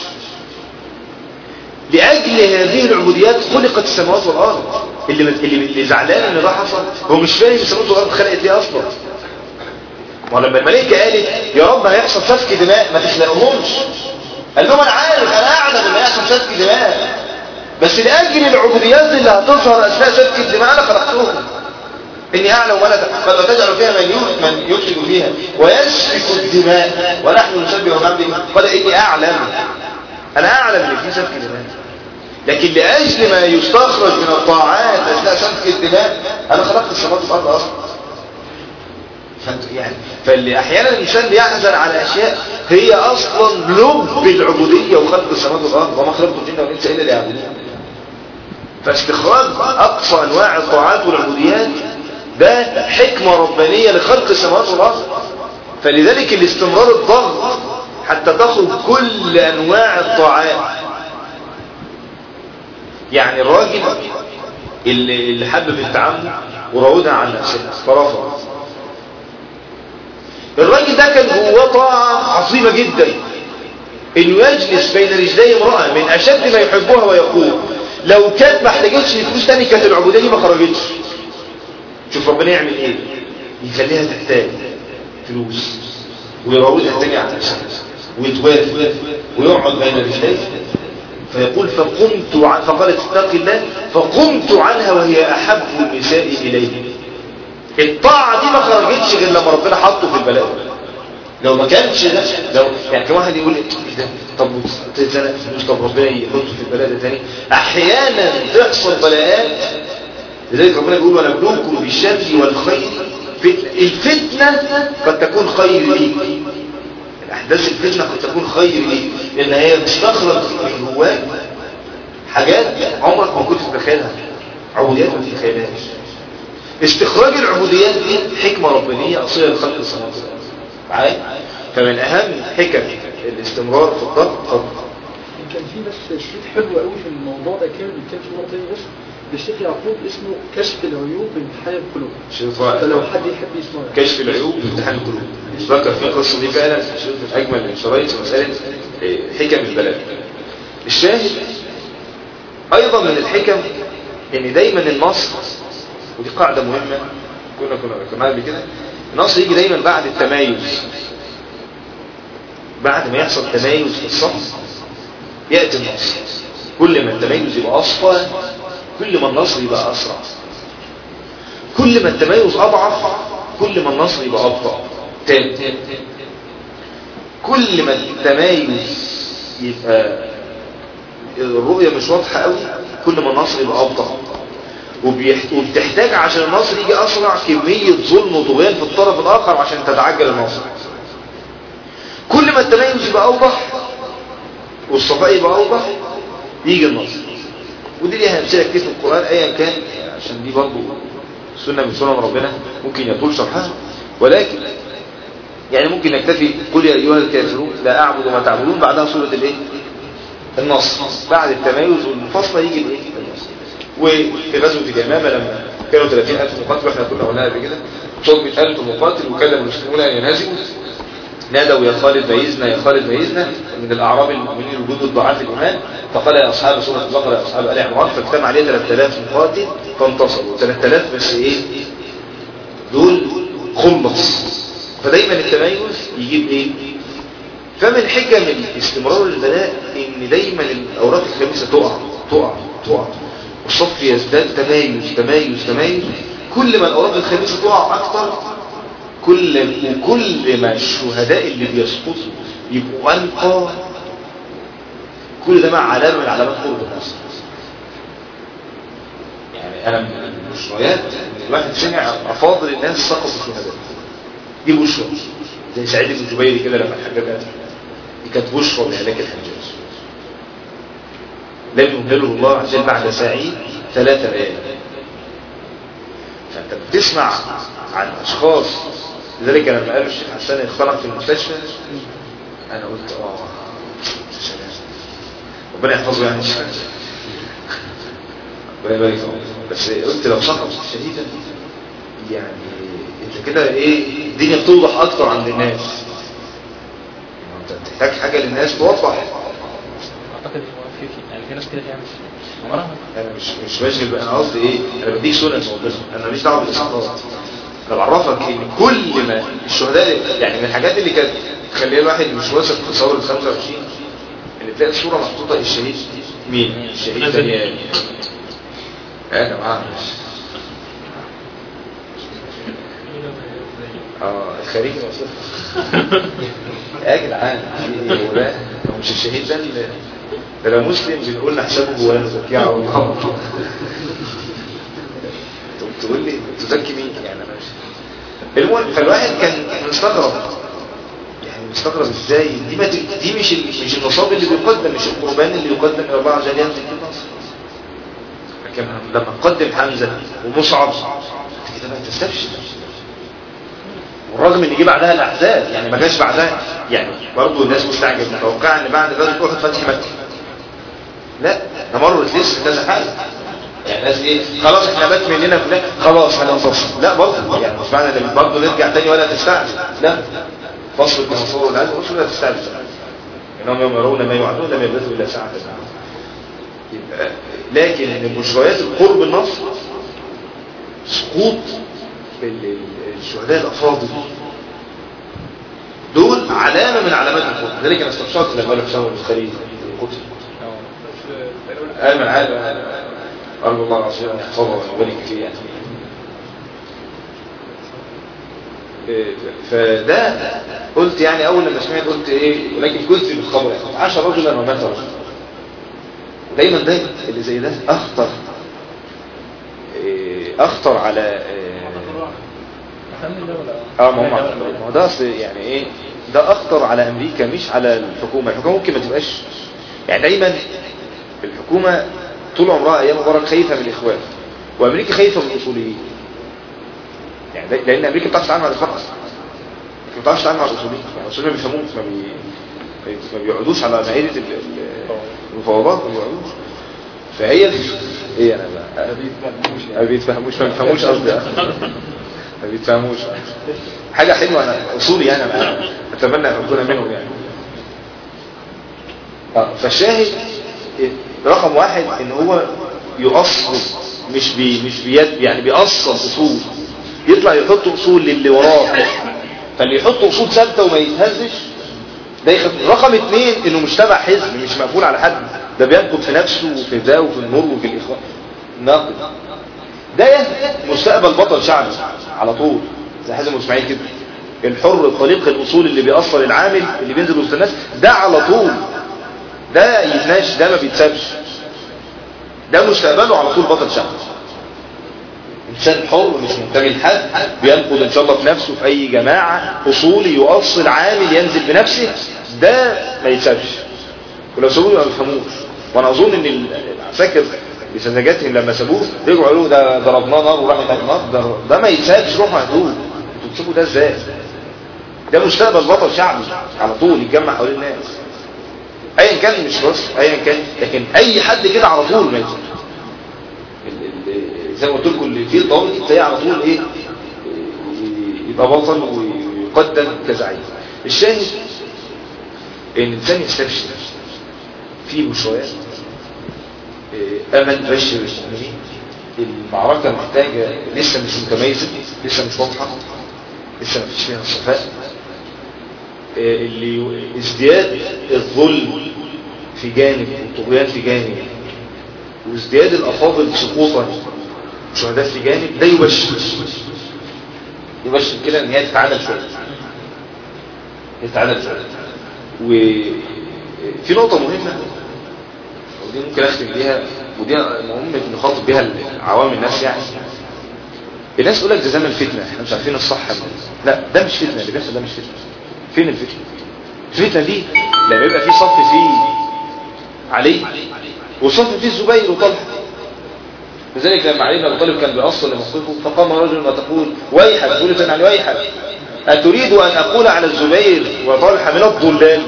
لأجل هذه العبوديات خلقت السماوات والأرض اللي اللي اللي زعلان ان ده حصل هو مش فاهم السماوات والأرض خلقت ليه أصلا ولما الملائكة قالت يا رب هيحصل سفك دماء ما تخلقهمش قال لهم أنا عارف أنا أعلم إن هيحصل سفك دماء بس لأجل العبوديات اللي هتظهر أثناء سفك الدماء أنا خلقتهم إني أعلم ولا بل وتجعل فيها من من يفسد فيها ويسفك الدماء ونحن نسبح بحمده قال إني أعلم أنا أعلم إن في سفك دماء لكن لأجل ما يستخرج من الطاعات أثناء سفك الدماء أنا خلقت السماوات والأرض أصلا يعني فاللي أحيانا الإنسان بيحزن على أشياء هي أصلا لب العبودية وخلق السماوات والأرض وما خلقت الجن والإنس إلا ليعبدون فاستخراج أقصى أنواع الطاعات والعبوديات ده حكمة ربانية لخلق السماوات والأرض فلذلك الاستمرار الضغط حتى تخرج كل أنواع الطاعات يعني الراجل اللي, اللي حب بنت عمه وراودها عن نفسها فرفض الراجل ده كان جواه طاعة عظيمة جدا انه يجلس بين رجلي امرأة من اشد ما يحبها ويقول لو كانت ما احتاجتش فلوس تاني كانت العبودية دي ما خرجتش شوف ربنا يعمل ايه يخليها تحتاج فلوس ويراودها تاني عن نفسها ويتوافق ويقعد بين رجليه فيقول فقمت عن فقالت اتق الله فقمت عنها وهي احب النساء اليه الطاعة دي ما خرجتش غير لما ربنا حطه في البلاء لو ما كانش ده لو يعني كم واحد يقول ايه ده طب تتزنق فلوس طب ربنا يحطه في البلاء ده تاني احيانا تحصل بلاءات لذلك ربنا بيقول ونبلوكم بالشر والخير فتنة الفتنة قد تكون خير ليك الأحداث الفتنة قد تكون خير ليك لأن هي بتستخرج من جواك حاجات عمرك ما كنت تتخيلها عبوديات ما تتخيلهاش استخراج العبوديات دي حكمة ربانية أصيلة لخلق السماوات والأرض معايا فمن أهم حكم الاستمرار في الضغط كان في بس شريط حلو قوي في الموضوع ده كان بيتكلم في نقطه بس للشيخ يعقوب اسمه كشف العيوب بامتحان القلوب شوف فلو حد يحب يسمعه كشف العيوب بامتحان القلوب ذكر في القصه دي فعلا شوف من اجمل الشرايط في مساله إيه، حكم البلاء الشاهد ايضا من الحكم ان دايما النصر ودي قاعده مهمه كنا كنا ذكرناها قبل كده النصر يجي دايما بعد التمايز بعد ما يحصل تمايز في الصف ياتي النصر كل ما التميز يبقى اصفى كل ما النصر يبقى اسرع كل ما التميز اضعف كل ما النصر يبقى ابطا تاني كل ما التميز يبقى الرؤية مش واضحة قوي كل ما النصر يبقى ابطا وبيح- وبتحتاج عشان النصر يجي اسرع كمية ظلم وطغيان في الطرف الاخر عشان تتعجل النصر كل ما التميز يبقى اوضح والصفاء يبقى اوضح يجي النصر ودي ليها امثله كتير في القران ايا كان عشان دي برضه سنه من سنن ربنا ممكن يطول شرحها ولكن يعني ممكن نكتفي قل يا ايها الكافرون لا اعبد ما تعبدون بعدها سوره الايه النصر بعد التميز والمفاصله يجي الايه النصر وفي غزوه اليمامه لما كانوا 30000 مقاتل واحنا كنا قلناها قبل كده صوت 100000 مقاتل وكلم المسلمون ان ينهزموا نادوا يا خالد ميزنا يا خالد ميزنا من الاعراب المؤمنين الوجود الضعاف الايمان فقال يا اصحاب سوره البقره يا اصحاب ال عمران فاجتمع عليه 3000 مقاتل فانتصروا 3000 بس ايه دول خلص فدايما التميز يجيب ايه فمن حكم استمرار البلاء ان دايما الاوراق الخبيثه تقع تقع تقع والصف يزداد تمايز تمايز تمايز كل ما الاوراق الخبيثه تقع اكتر كل وكل ما الشهداء اللي بيسقطوا يبقوا انقى كل ده مع علامه من علامات قرب النصر يعني انا من البشريات ان الواحد سمع افاضل الناس سقطوا الشهداء دي بشرى زي سعيد بن جبير كده لما الحجاج قتل دي كانت بشرى لهلاك الحجاج لم يمهله الله عز وجل بعد ساعين ثلاثة ليالي فانت بتسمع عن اشخاص لذلك لما قالوا الشيخ حسان اخترق في المستشفى انا قلت اه سلام ربنا يحفظه يعني الشيخ ربنا يبارك فيه بس قلت لو سقط شهيدا يعني انت كده ايه الدنيا بتوضح اكتر عند الناس انت بتحتاج حاجه للناس توضح اعتقد هو في في يعني في ناس كده تعمل عمرها انا مش مش بشغل بقى انا قصدي ايه انا بديك سنه ربنا انا ماليش دعوه بالاسقاط انا بعرفك ان كل ما الشهداء يعني من الحاجات اللي كانت تخلي الواحد مش واثق في ثوره 25 ان تلاقي الصوره محطوطه الشهيد مين الشهيد دانيال انا معاه اه الخارجي مصر يا جدعان هو ده هو مش الشهيد ده اللي- ده لو مسلم بنقول نحسبه جوانا زكية او الله تقوم تقول لي تزكي مين يعني انا مش المهم فالواحد كان مستغرب يعني مستغرب ازاي دي ما ت- دي مش ال- مش النصاب اللي بيقدم مش القربان اللي يقدم الى الله عز وجل ينزل في النصر لكن لما نقدم حمزه ومصعب انت كده ما تستبشر والرغم ان جه بعدها الاحزاب يعني ما جاش بعدها يعني برضه الناس مستعجب متوقعه ان بعد غزوه احد فتح مكه لا ده مرت لسه كذا حاجه يعني الناس ايه خلاص احنا بات مننا فلان خلاص هننتصر لا برضه يعني مش معنى ان برضه نرجع تاني ولا تستعجل لا فصل المنصور والعزم مش ولا تستعجل انهم يوم يرون ما يوعدون لم يلبثوا الا ساعه يبقى لكن من مشروعات القرب النصر سقوط ال- ال- الشهداء الافاضل دول علامه من علامات القرب لذلك انا استبشرت لما قالوا حسام البخاري قتل قال من عاد ارجو الله العظيم ان يحفظه ويبارك فيه يعني إيه، فده قلت يعني اول لما سمعت قلت ايه ولكن كنت بالخبر يعني عاش رجلا ومات رجلا دايما دايما اللي زي ده اخطر إيه، اخطر على إيه، فاهمني ده ولا اه ما هو ما هو ده اصل يعني ايه ده اخطر على امريكا مش على الحكومه الحكومه ممكن ما تبقاش يعني دايما الحكومه طول عمرها ايام مبارك خايفه من الاخوان وامريكا خايفه من الاصوليين يعني ده- لان امريكا بتعرف تتعامل مع الاخوان اصلا امريكا ما بتعرفش تتعامل مع الاصوليين يعني الاصوليين ما بيفهموش ما, بي... ما بيقعدوش على مائده ال- ال- المفاوضات ما بيقعدوش فهي ايه انا بقى ما بيتفهموش ما بيفهموش قصدي ما بيتفهموش حاجة حلوة أنا أصولي أنا أنا أتمنى أن أكون منهم يعني آه، فالشاهد إيه؟ رقم واحد إن هو يؤصل مش بي مش بيد يعني بيأصل أصول يطلع يحط أصول للي وراه فاللي يحط أصول ثابتة وما يتهزش ده يخف رقم اثنين إنه مش تبع حزب مش مقفول على حد ده بينقد في نفسه وفي ده وفي النور وفي الإخوان ناقد ده مستقبل بطل شعبي على طول زي حازم اسماعيل كده الحر الطليق الاصول اللي بيأثر العامل اللي بينزل وسط الناس ده على طول ده يتناش ده ما بيتسابش ده مستقبله على طول بطل شعبي انسان حر مش منتمي لحد بينقد ان شاء الله في نفسه في اي جماعه اصولي يؤصل عامل ينزل بنفسه ده ما يتسابش ولو سابوه ما بيفهموش وانا اظن ان العساكر بسذاجتهم لما سابوه رجعوا قالوا ده ضربناه نار وراح يتعب نار ده, ده ما يتسابش روحوا هدوه انتوا بتسيبوا ده ازاي ده مستقبل بطل شعبي على طول يتجمع حوالين الناس ايا كان مش بس ايا كان لكن اي حد كده على طول ما يتسابش ال- ال- زي ما قلت لكم اللي فيه الضوابط دي تلاقيه على طول ايه يبقى بطل ويقدم كزعيم الشاهد ان الانسان يستبشر في بشوات امل بشر المؤمنين المعركة محتاجة لسه مش متميزة لسه مش واضحة لسه ما فيش فيها صفاء اللي ازدياد الظلم في جانب والطغيان في جانب وازدياد الافاضل سقوطا شهداء في جانب ده يبشر يبشر كده ان هي تتعادل شويه تتعادل شويه وفي نقطه مهمه ودي ممكن اختم بيها ودي مهم نخاطب بيها عوام الناس يعني الناس يقول لك ده زمن فتنه احنا مش عارفين الصح من لا ده مش فتنه اللي بيحصل ده مش فتنه فين الفتنه الفتنه دي لما يبقى في صف فيه علي وصف فيه الزبير وطلحه لذلك لما علي بن ابي طالب كان بيأصل لموقفه فقام رجل وتقول ويحك تقول عن ويحك أتريد أن أقول على الزبير وطلحة من الضلال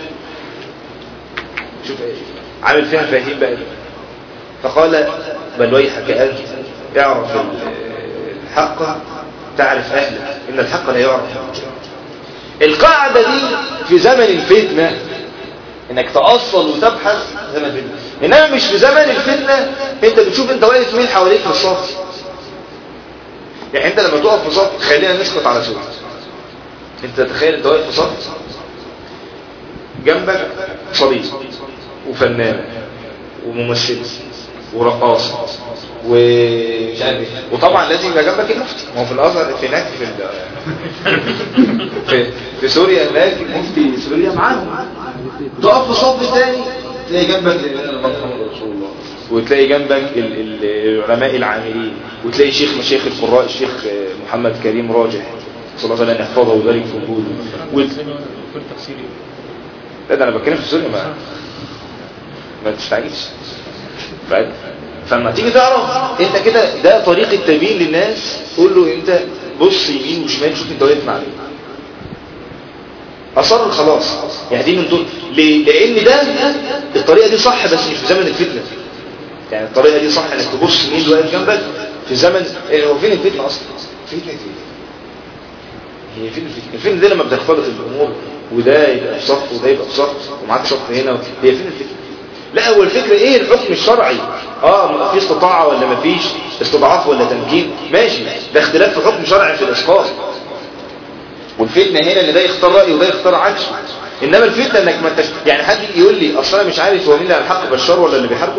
شوف ايه عامل فيها فاهيم بقى فقال بل ويحك أنت اعرف الحق تعرف أهله إن الحق لا يعرف القاعدة دي في زمن الفتنة انك تأصل وتبحث زمن الفتنة انما مش في زمن الفتنة انت بتشوف انت واقف مين حواليك في الصف يعني انت لما تقف في صف خلينا نسقط على سورة انت تخيل انت واقف في صف جنبك صديق وفنان وممثل ورقاصة ومش عارف ايه وطبعا لازم يبقى جنبك المفتي ما هو في الازهر في هناك في ال... في, في سوريا هناك مفتي سوريا معاهم تقف في صف تاني تلاقي جنبك محمد رسول الله وتلاقي جنبك ال- ال- العلماء العاملين وتلاقي شيخ مشايخ القراء الشيخ محمد كريم راجح صلى الله عليه وسلم يحفظه وذلك في وجوده وت... كل تفسيري لا ده انا بتكلم في سوريا ما ما تستعجلش بعد فلما تيجي تعرف انت كده ده طريق التبيين للناس قول له انت بص يمين وشمال شوف انت واقف مع مين اصر خلاص يعني دي من دول ليه؟ لان ده الطريقه دي صح بس مش في زمن الفتنه يعني الطريقه دي صح انك تبص مين اللي واقف جنبك في زمن إيه هو فين الفتنه اصلا فتنه ايه هي فين الفتنه الفتنه دي لما بتختلط الامور وده يبقى في صف وده يبقى في صف ومعاك صف هنا هي فين الفتنه لا هو الفكرة ايه الحكم الشرعي اه في استطاعة ولا ما فيش استضعاف ولا تمكين ماشي ده اختلاف في حكم شرعي في الاسقاط والفتنة هنا ان ده يختار رأي وده يختار عكسه انما الفتنة انك ما انتش يعني حد يجي يقول لي اصل انا مش عارف هو مين اللي على الحق بشار ولا اللي بيحاربه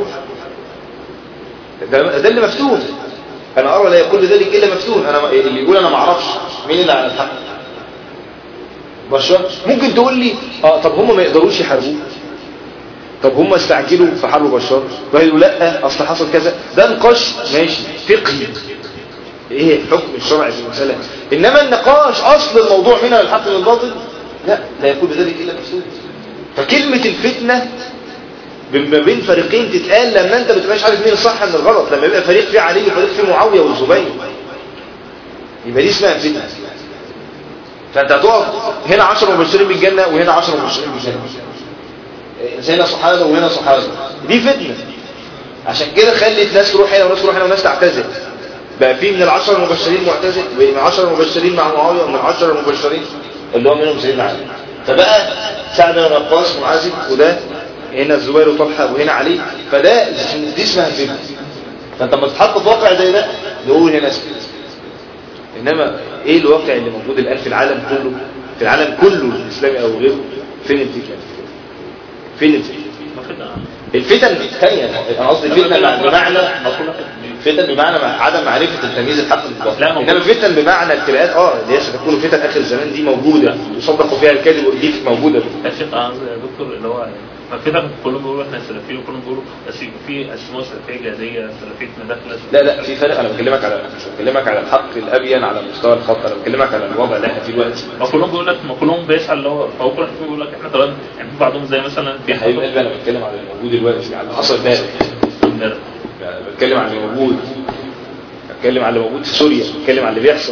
ده, ده اللي مفتون انا ارى لا يقول ذلك الا مفتون انا اللي يقول انا ما اعرفش مين اللي على الحق بشار ممكن تقول لي اه طب هم ما يقدروش يحاربوه طب هم استعجلوا في حرب بشار وقالوا لا اصل حصل كذا ده نقاش ماشي فقهي ايه الحكم الشرعي في المسألة انما النقاش اصل الموضوع منها الحق من الباطل لا لا يكون بذلك الا مفسود فكلمة الفتنة ما بين فريقين تتقال لما انت ما بتبقاش عارف مين الصح من الغلط لما يبقى فريق فيه علي وفريق فيه معاوية والزبير يبقى دي اسمها فتنة فانت هتقف هنا 10 مبشرين بالجنة وهنا 10 مبشرين بالجنة هنا صحابة وهنا صحابة دي فتنة عشان كده خلت ناس تروح هنا وناس تروح هنا وناس تعتزل بقى في من العشر المبشرين معتزل ومن العشر المبشرين مع معاوية ومن العشر المبشرين اللي هو منهم سيدنا علي فبقى سعد بن وقاص معازب وده هنا الزبير وطلحة وهنا علي فده دي اسمها فتنة فانت لما تتحط في واقع زي ده نقول هنا اسمه انما ايه الواقع اللي موجود الان في العالم كله في العالم كله الاسلامي او غيره فين الفتنة فين الفتنة ما فتنة الفتن ثانية انا قصدي فتن بمعنى فتن بمعنى عدم معرفة التمييز الحق من الباطل لا، موجود. انما فتن بمعنى ابتلاءات اه اللي هي ستكون فتن اخر الزمان دي موجودة يصدق فيها الكذب ودي موجودة لا شيخ قصدي يا دكتور اللي هو ما كده كلهم بيقولوا احنا سلفيين وكلهم بيقولوا بس في اسماء سلفيه جهاديه سلفيه مداخله لا لا في فرق انا بكلمك على مش بكلمك على الحق الابين على مستوى الخط انا بكلمك على الوضع اللي احنا فيه دلوقتي ما كلهم بيقول لك ما كلهم بيسعى اللي هو هو كل واحد فيهم بيقول لك احنا طالما يعني في بعضهم زي مثلا يا حبيب قلبي انا بتكلم على الموجود دلوقتي على اللي حصل امبارح بيحصل بتكلم عن اللي موجود بتكلم عن اللي موجود في سوريا بتكلم عن اللي بيحصل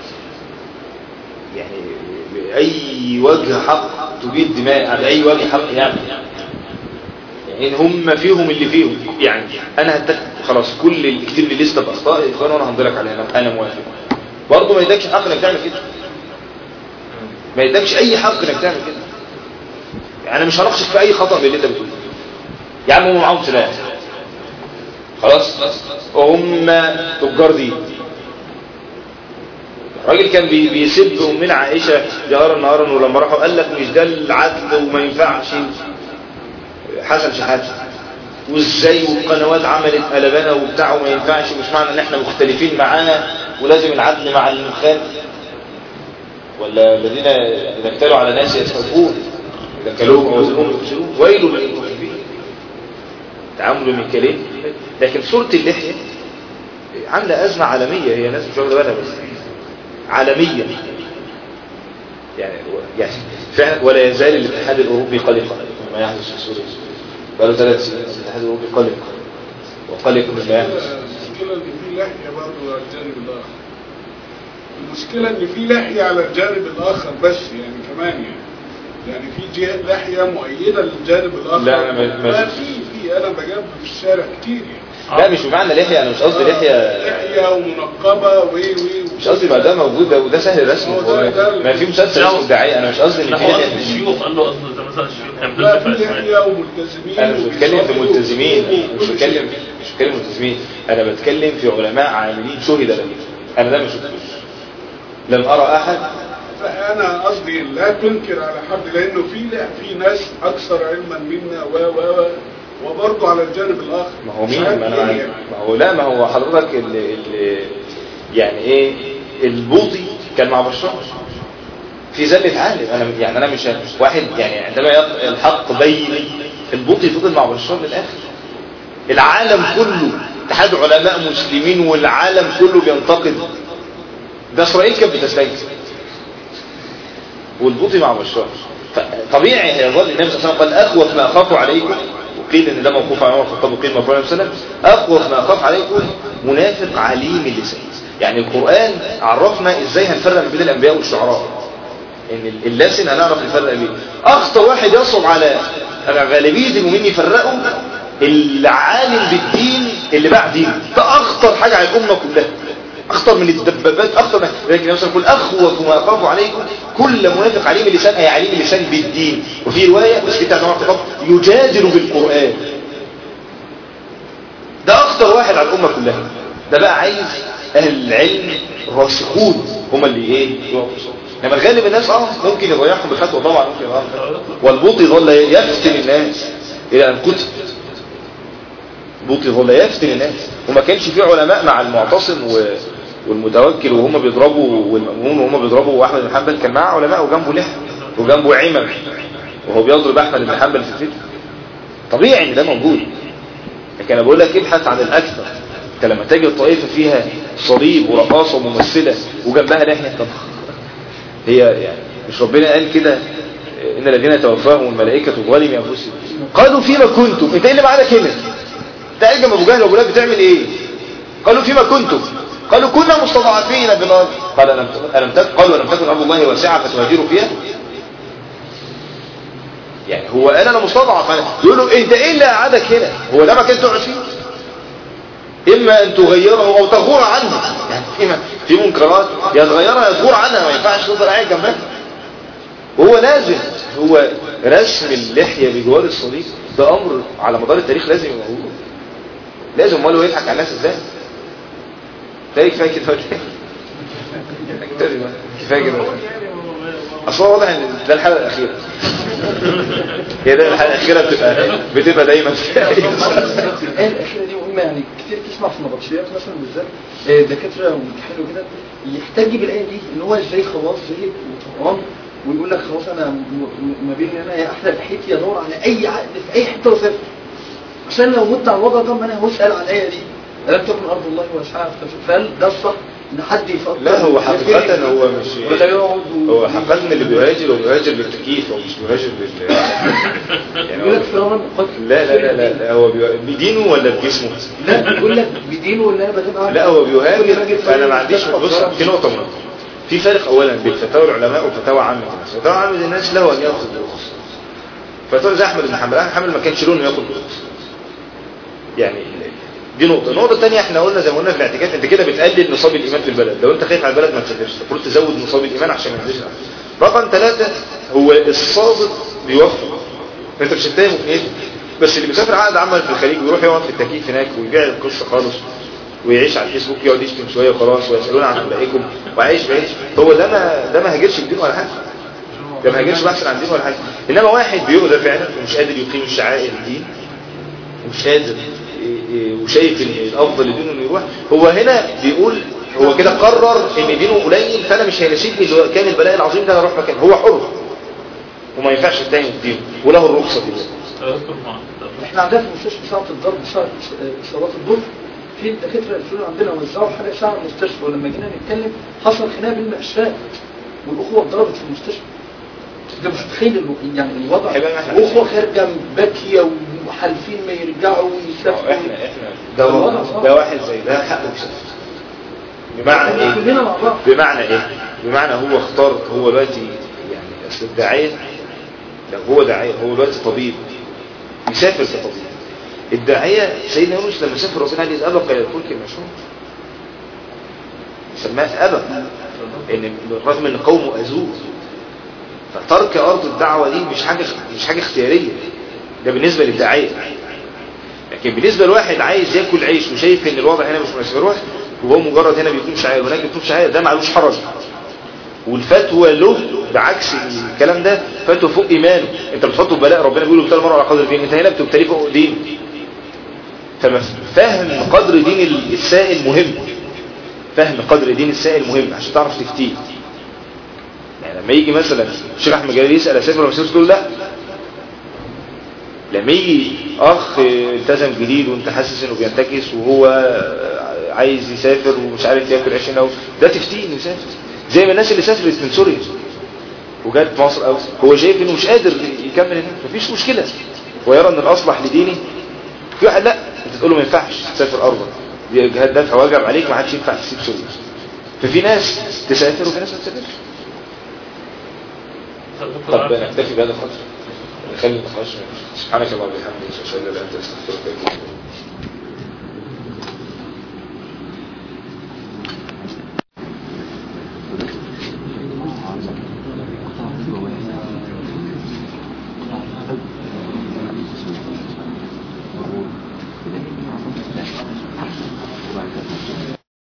يعني بأي وجه حق تجيد دماء على أي وجه حق يعني يعني هم فيهم اللي فيهم يعني أنا هتك خلاص كل اللي كتير لي لسه بأخطاء إخوان وأنا همضي لك عليها أنا- أنا موافق برضه ما يدكش حق إنك تعمل كده ما يدكش أي حق إنك تعمل كده يعني أنا مش هناقشك في أي خطأ من اللي أنت بتقوله يا عم هم معاهم سلاح خلاص وهم تجار دي الراجل كان بي- بيسب أمنا عائشة جهارا نهارا ولما راحوا قال لك مش ده العدل وما ينفعش حسن شحاتة وازاي والقنوات عملت قلبانة وبتاع وما ينفعش مش معنى ان احنا مختلفين معانا ولازم العدل مع المخالف ولا الذين اذا اكتالوا على ناس يستوفون اذا كلوهم او وزنوهم يخسرون ويل للمطففين تعامل المكالين لكن صورة اللحية عاملة أزمة عالمية هي ناس مش واخدة بالها بس عالمية يعني يعني فعلا ولا يزال الاتحاد الأوروبي قلقا مما يحدث في سوريا بقاله ثلاث سنين الاتحاد الأوروبي قلق وقلق مما يحدث المشكلة إن في لحية برضه على الجانب الآخر المشكلة إن في لحية على الجانب الآخر بس يعني كمان يعني يعني في جهة لحية مؤيدة للجانب الآخر لا، أنا ما- ما- لا في في أنا بجاب في الشارع كتير يعني لا مش بمعنى لحية أنا مش قصدي لحية لحية ومنقبة وي وي مش قصدي ما ده موجود ده وده سهل رسمه هو ده- ده- ما في مسلسل اسمه الداعية أنا مش قصدي إن لا في هو قصد لحية الشيوخ قال له قصد زي مثلا الشيوخ كان لا بيلبس في اسماء لحية وملتزمين انا مش بتكلم في وبيصلوا ملتزمين وكل مش شيء. بتكلم مش بتكلم ملتزمين انا بتكلم في علماء عاملين شهد لهم انا ده ما شفتوش لم ارى احد فأنا قصدي لا تنكر على حد لأنه في لا في ناس أكثر علما منا و و و وبرضه على الجانب الآخر ما هو مش مين عارف ما, إيه أنا يعني. ما هو لا ما هو حضرتك اللي, اللي يعني ايه البوطي كان مع بشار في زلة عالم انا يعني انا مش واحد يعني عندما يق- الحق بين البوطي فضل مع بشار للاخر العالم كله اتحاد علماء مسلمين والعالم كله بينتقد ده اسرائيل كانت بتستنكر والبوطي مع بشار طبيعي هيظل النبي صلى الله عليه وسلم قال اخوف ما اخاف عليكم وقيل ان ده موقوف على عمر الخطاب وقيل موقوف على النبي صلى الله عليه وسلم اخوف ما اخاف عليكم منافق عليم اللسان يعني القران عرفنا ازاي هنفرق ما بين الانبياء والشعراء ان اللسن هنعرف نفرق بيه اخطر واحد يصعب على على غالبيه المؤمنين يفرقوا العالم بالدين اللي باع دينه ده اخطر حاجه على الامه كلها اخطر من الدبابات اخطر من لكن مثلا يقول اخوف ما اخاف عليكم كل منافق عليم اللسان اي عليم اللسان بالدين وفي روايه بس بتاع عمر الخطاب يجادل بالقران ده اخطر واحد على الامه كلها ده بقى عايز اهل العلم الراسخون هم اللي ايه يقفوا قصاده. انما غالب الناس اه ممكن يضيعهم بفتوى طبعا ممكن يضيعهم بفتوى. والبوطي ظل يفتن الناس الى ان قتل بوطي ظل يفتن الناس وما كانش في علماء مع المعتصم و... والمتوكل وهم بيضربوا والمأمون وهم بيضربوا واحمد بن حنبل كان معاه علماء وجنبه لحم وجنبه عمم وهو بيضرب احمد بن حنبل في الفتن طبيعي ان ده موجود لكن انا بقول لك ابحث عن الاكثر انت لما تجد طائفة فيها صليب ورقاصة وممثلة وجنبها لحية طب هي يعني مش ربنا قال كده ان الذين توفاهم الملائكة ظالمي انفسهم قالوا فيما كنتم انت ايه اللي معاك هنا انت قاعد جنب ابو جهل وابو لهب بتعمل ايه قالوا فيما كنتم قالوا كنا مستضعفين بالارض قال الم الم تكن قالوا الم تكن ارض الله واسعه فتهاجروا فيها يعني هو قال انا مستضعف انا يقول له انت ايه اللي قعدك هنا هو ده مكان تقعد فيه اما ان تغيره او تغور عنه يعني في في منكرات يا تغيرها يا تغور عنها ما ينفعش تفضل قاعد جنبها وهو لازم هو رسم اللحيه بجوار الصليب ده امر على مدار التاريخ لازم يبقى موجود لازم امال هو يضحك على الناس ازاي كفايه كفايه كده كفايه كفايه كده اصل هو واضح ان ده الحلقه الاخيره هي ده الحلقه الاخيره بتبقى بتبقى دايما الآية الأخيرة دي مهمة يعني كتير تسمع في النبطشيات مثلا بالذات آه، دكاترة وامتحان وكده يحتج بالآية دي إن هو إزاي خلاص زهق وطهقان ويقول لك خلاص أنا م- م- ما بين إن أنا يا أحلى بحيتي أدور على أي عقد في أي حتة وأسافر عشان لو مت على الوضع ده ما أنا هسأل على الآية دي ألم تكن أرض الله واسعة فهل ده الصح إن حد يفكر لا هو حقيقة هو مش ولا يقعد و- هو حقيقة اللي بيهاجر هو بيهاجر بالتكييف هو مش بيهاجر بال يعني يقول هو لك فرارا قد لا لا لا لا, لا هو بي- بدينه ولا بجسمه لا بيقول لك بدينه ولا انا بتبقى لا هو بيهاجر فانا ما عنديش بص في نقطة مهمة في فرق اولا بين فتاوى العلماء وفتاوى عامة الناس فتاوى عامة الناس له ان ياخذ برخص فتوى زي احمد بن حنبل احمد بن حنبل ما كانش له انه ياخذ برخص يعني دي نقطة النقطة الثانية احنا قلنا زي ما قلنا في الاعتكاف انت كده بتقلل نصاب الايمان في البلد لو انت خايف على البلد ما تسافرش المفروض تزود نصاب الايمان عشان ما ينزلش رقم ثلاثة هو الصادق بيوفق انت مش هتتهم في نيته بس اللي بيسافر عقد عمل في الخليج ويروح يقعد في التكييف هناك ويبيع القصة خالص ويعيش على الفيسبوك يقعد يشتم شوية وخلاص ويسألون عن أولئكم وعايش بعيش هو ده ما ده ما هاجرش بدين ولا حاجة ده ما هاجرش بحثا عن دين ولا حاجة إنما واحد بيؤذى فعلا ومش قادر يقيم الشعائر الدين ومش قادر إيه إيه وشايف ان الافضل لدينه انه يروح هو هنا بيقول هو كده قرر ان دينه قليل فانا مش هيناسبني اللي كان البلاء العظيم ده انا اروح مكان هو حر وما ينفعش يتهم الدين وله الرخصه دي اذكر معك احنا عندنا في المستشفى ساعة الضرب ساعة صلاة الظهر في الدكاترة الفلول عندنا وزعوا حاجة ساعة المستشفى ولما جينا نتكلم حصل خناقة بين المأشفاء والأخوة اتضربت في المستشفى انت مش متخيل الو- يعني الوضع هيبقى احنا- أخوة خارجة باكية وحالفين ما يرجعوا ويسافروا احنا احنا ده ده واحد زي ده حقه يسافر بمعنى احنا ايه كلنا مع بعض بمعنى ايه بمعنى هو اختار هو دلوقتي يعني اصل الداعيه لو هو داعيه هو دلوقتي طبيب يسافر كطبيب الداعيه سيدنا يونس لما سافر ربنا قال ابق الى الفلك المشهور سماه ابق ان رغم ان قومه اذوه فترك ارض الدعوه دي مش حاجه مش حاجه اختياريه ده بالنسبه للداعيه لكن بالنسبه لواحد عايز ياكل عيش وشايف ان الوضع هنا مش مناسب يروح وهو مجرد هنا بيكون شعائر وهناك بيكون شعائر ده معلوش حرج والفتوى له بعكس الكلام ده فتوى فوق ايمانه انت بتحطه في بلاء ربنا بيقول له ابتلى المرء على قدر دين انت هنا بتبتليه فوق دين ففهم قدر دين السائل مهم فهم قدر دين السائل مهم عشان تعرف تفتيه يعني لما يجي مثلا الشيخ احمد جلال يسال اسافر ولا مسافر تقول لا لما يجي اخ التزم جديد وانت حاسس انه بينتكس وهو عايز يسافر ومش عارف ياكل عيش هنا ده تفتيه انه يسافر زي ما الناس اللي سافرت من سوريا وجات مصر او هو شايف انه مش قادر يكمل هناك مفيش مشكله ويرى ان الاصلح لدينه في واحد لا انت تقول له ما ينفعش تسافر ارضا دي جهاد دفع واجب عليك ما عادش ينفع تسيب سوريا ففي ناس تسافر وفي ناس ما تسافرش طب نكتفي بهذا القدر نخلي النقاش سبحانك اللهم وبحمدك اشهد ان لا اله الا انت استغفرك واتوب اليك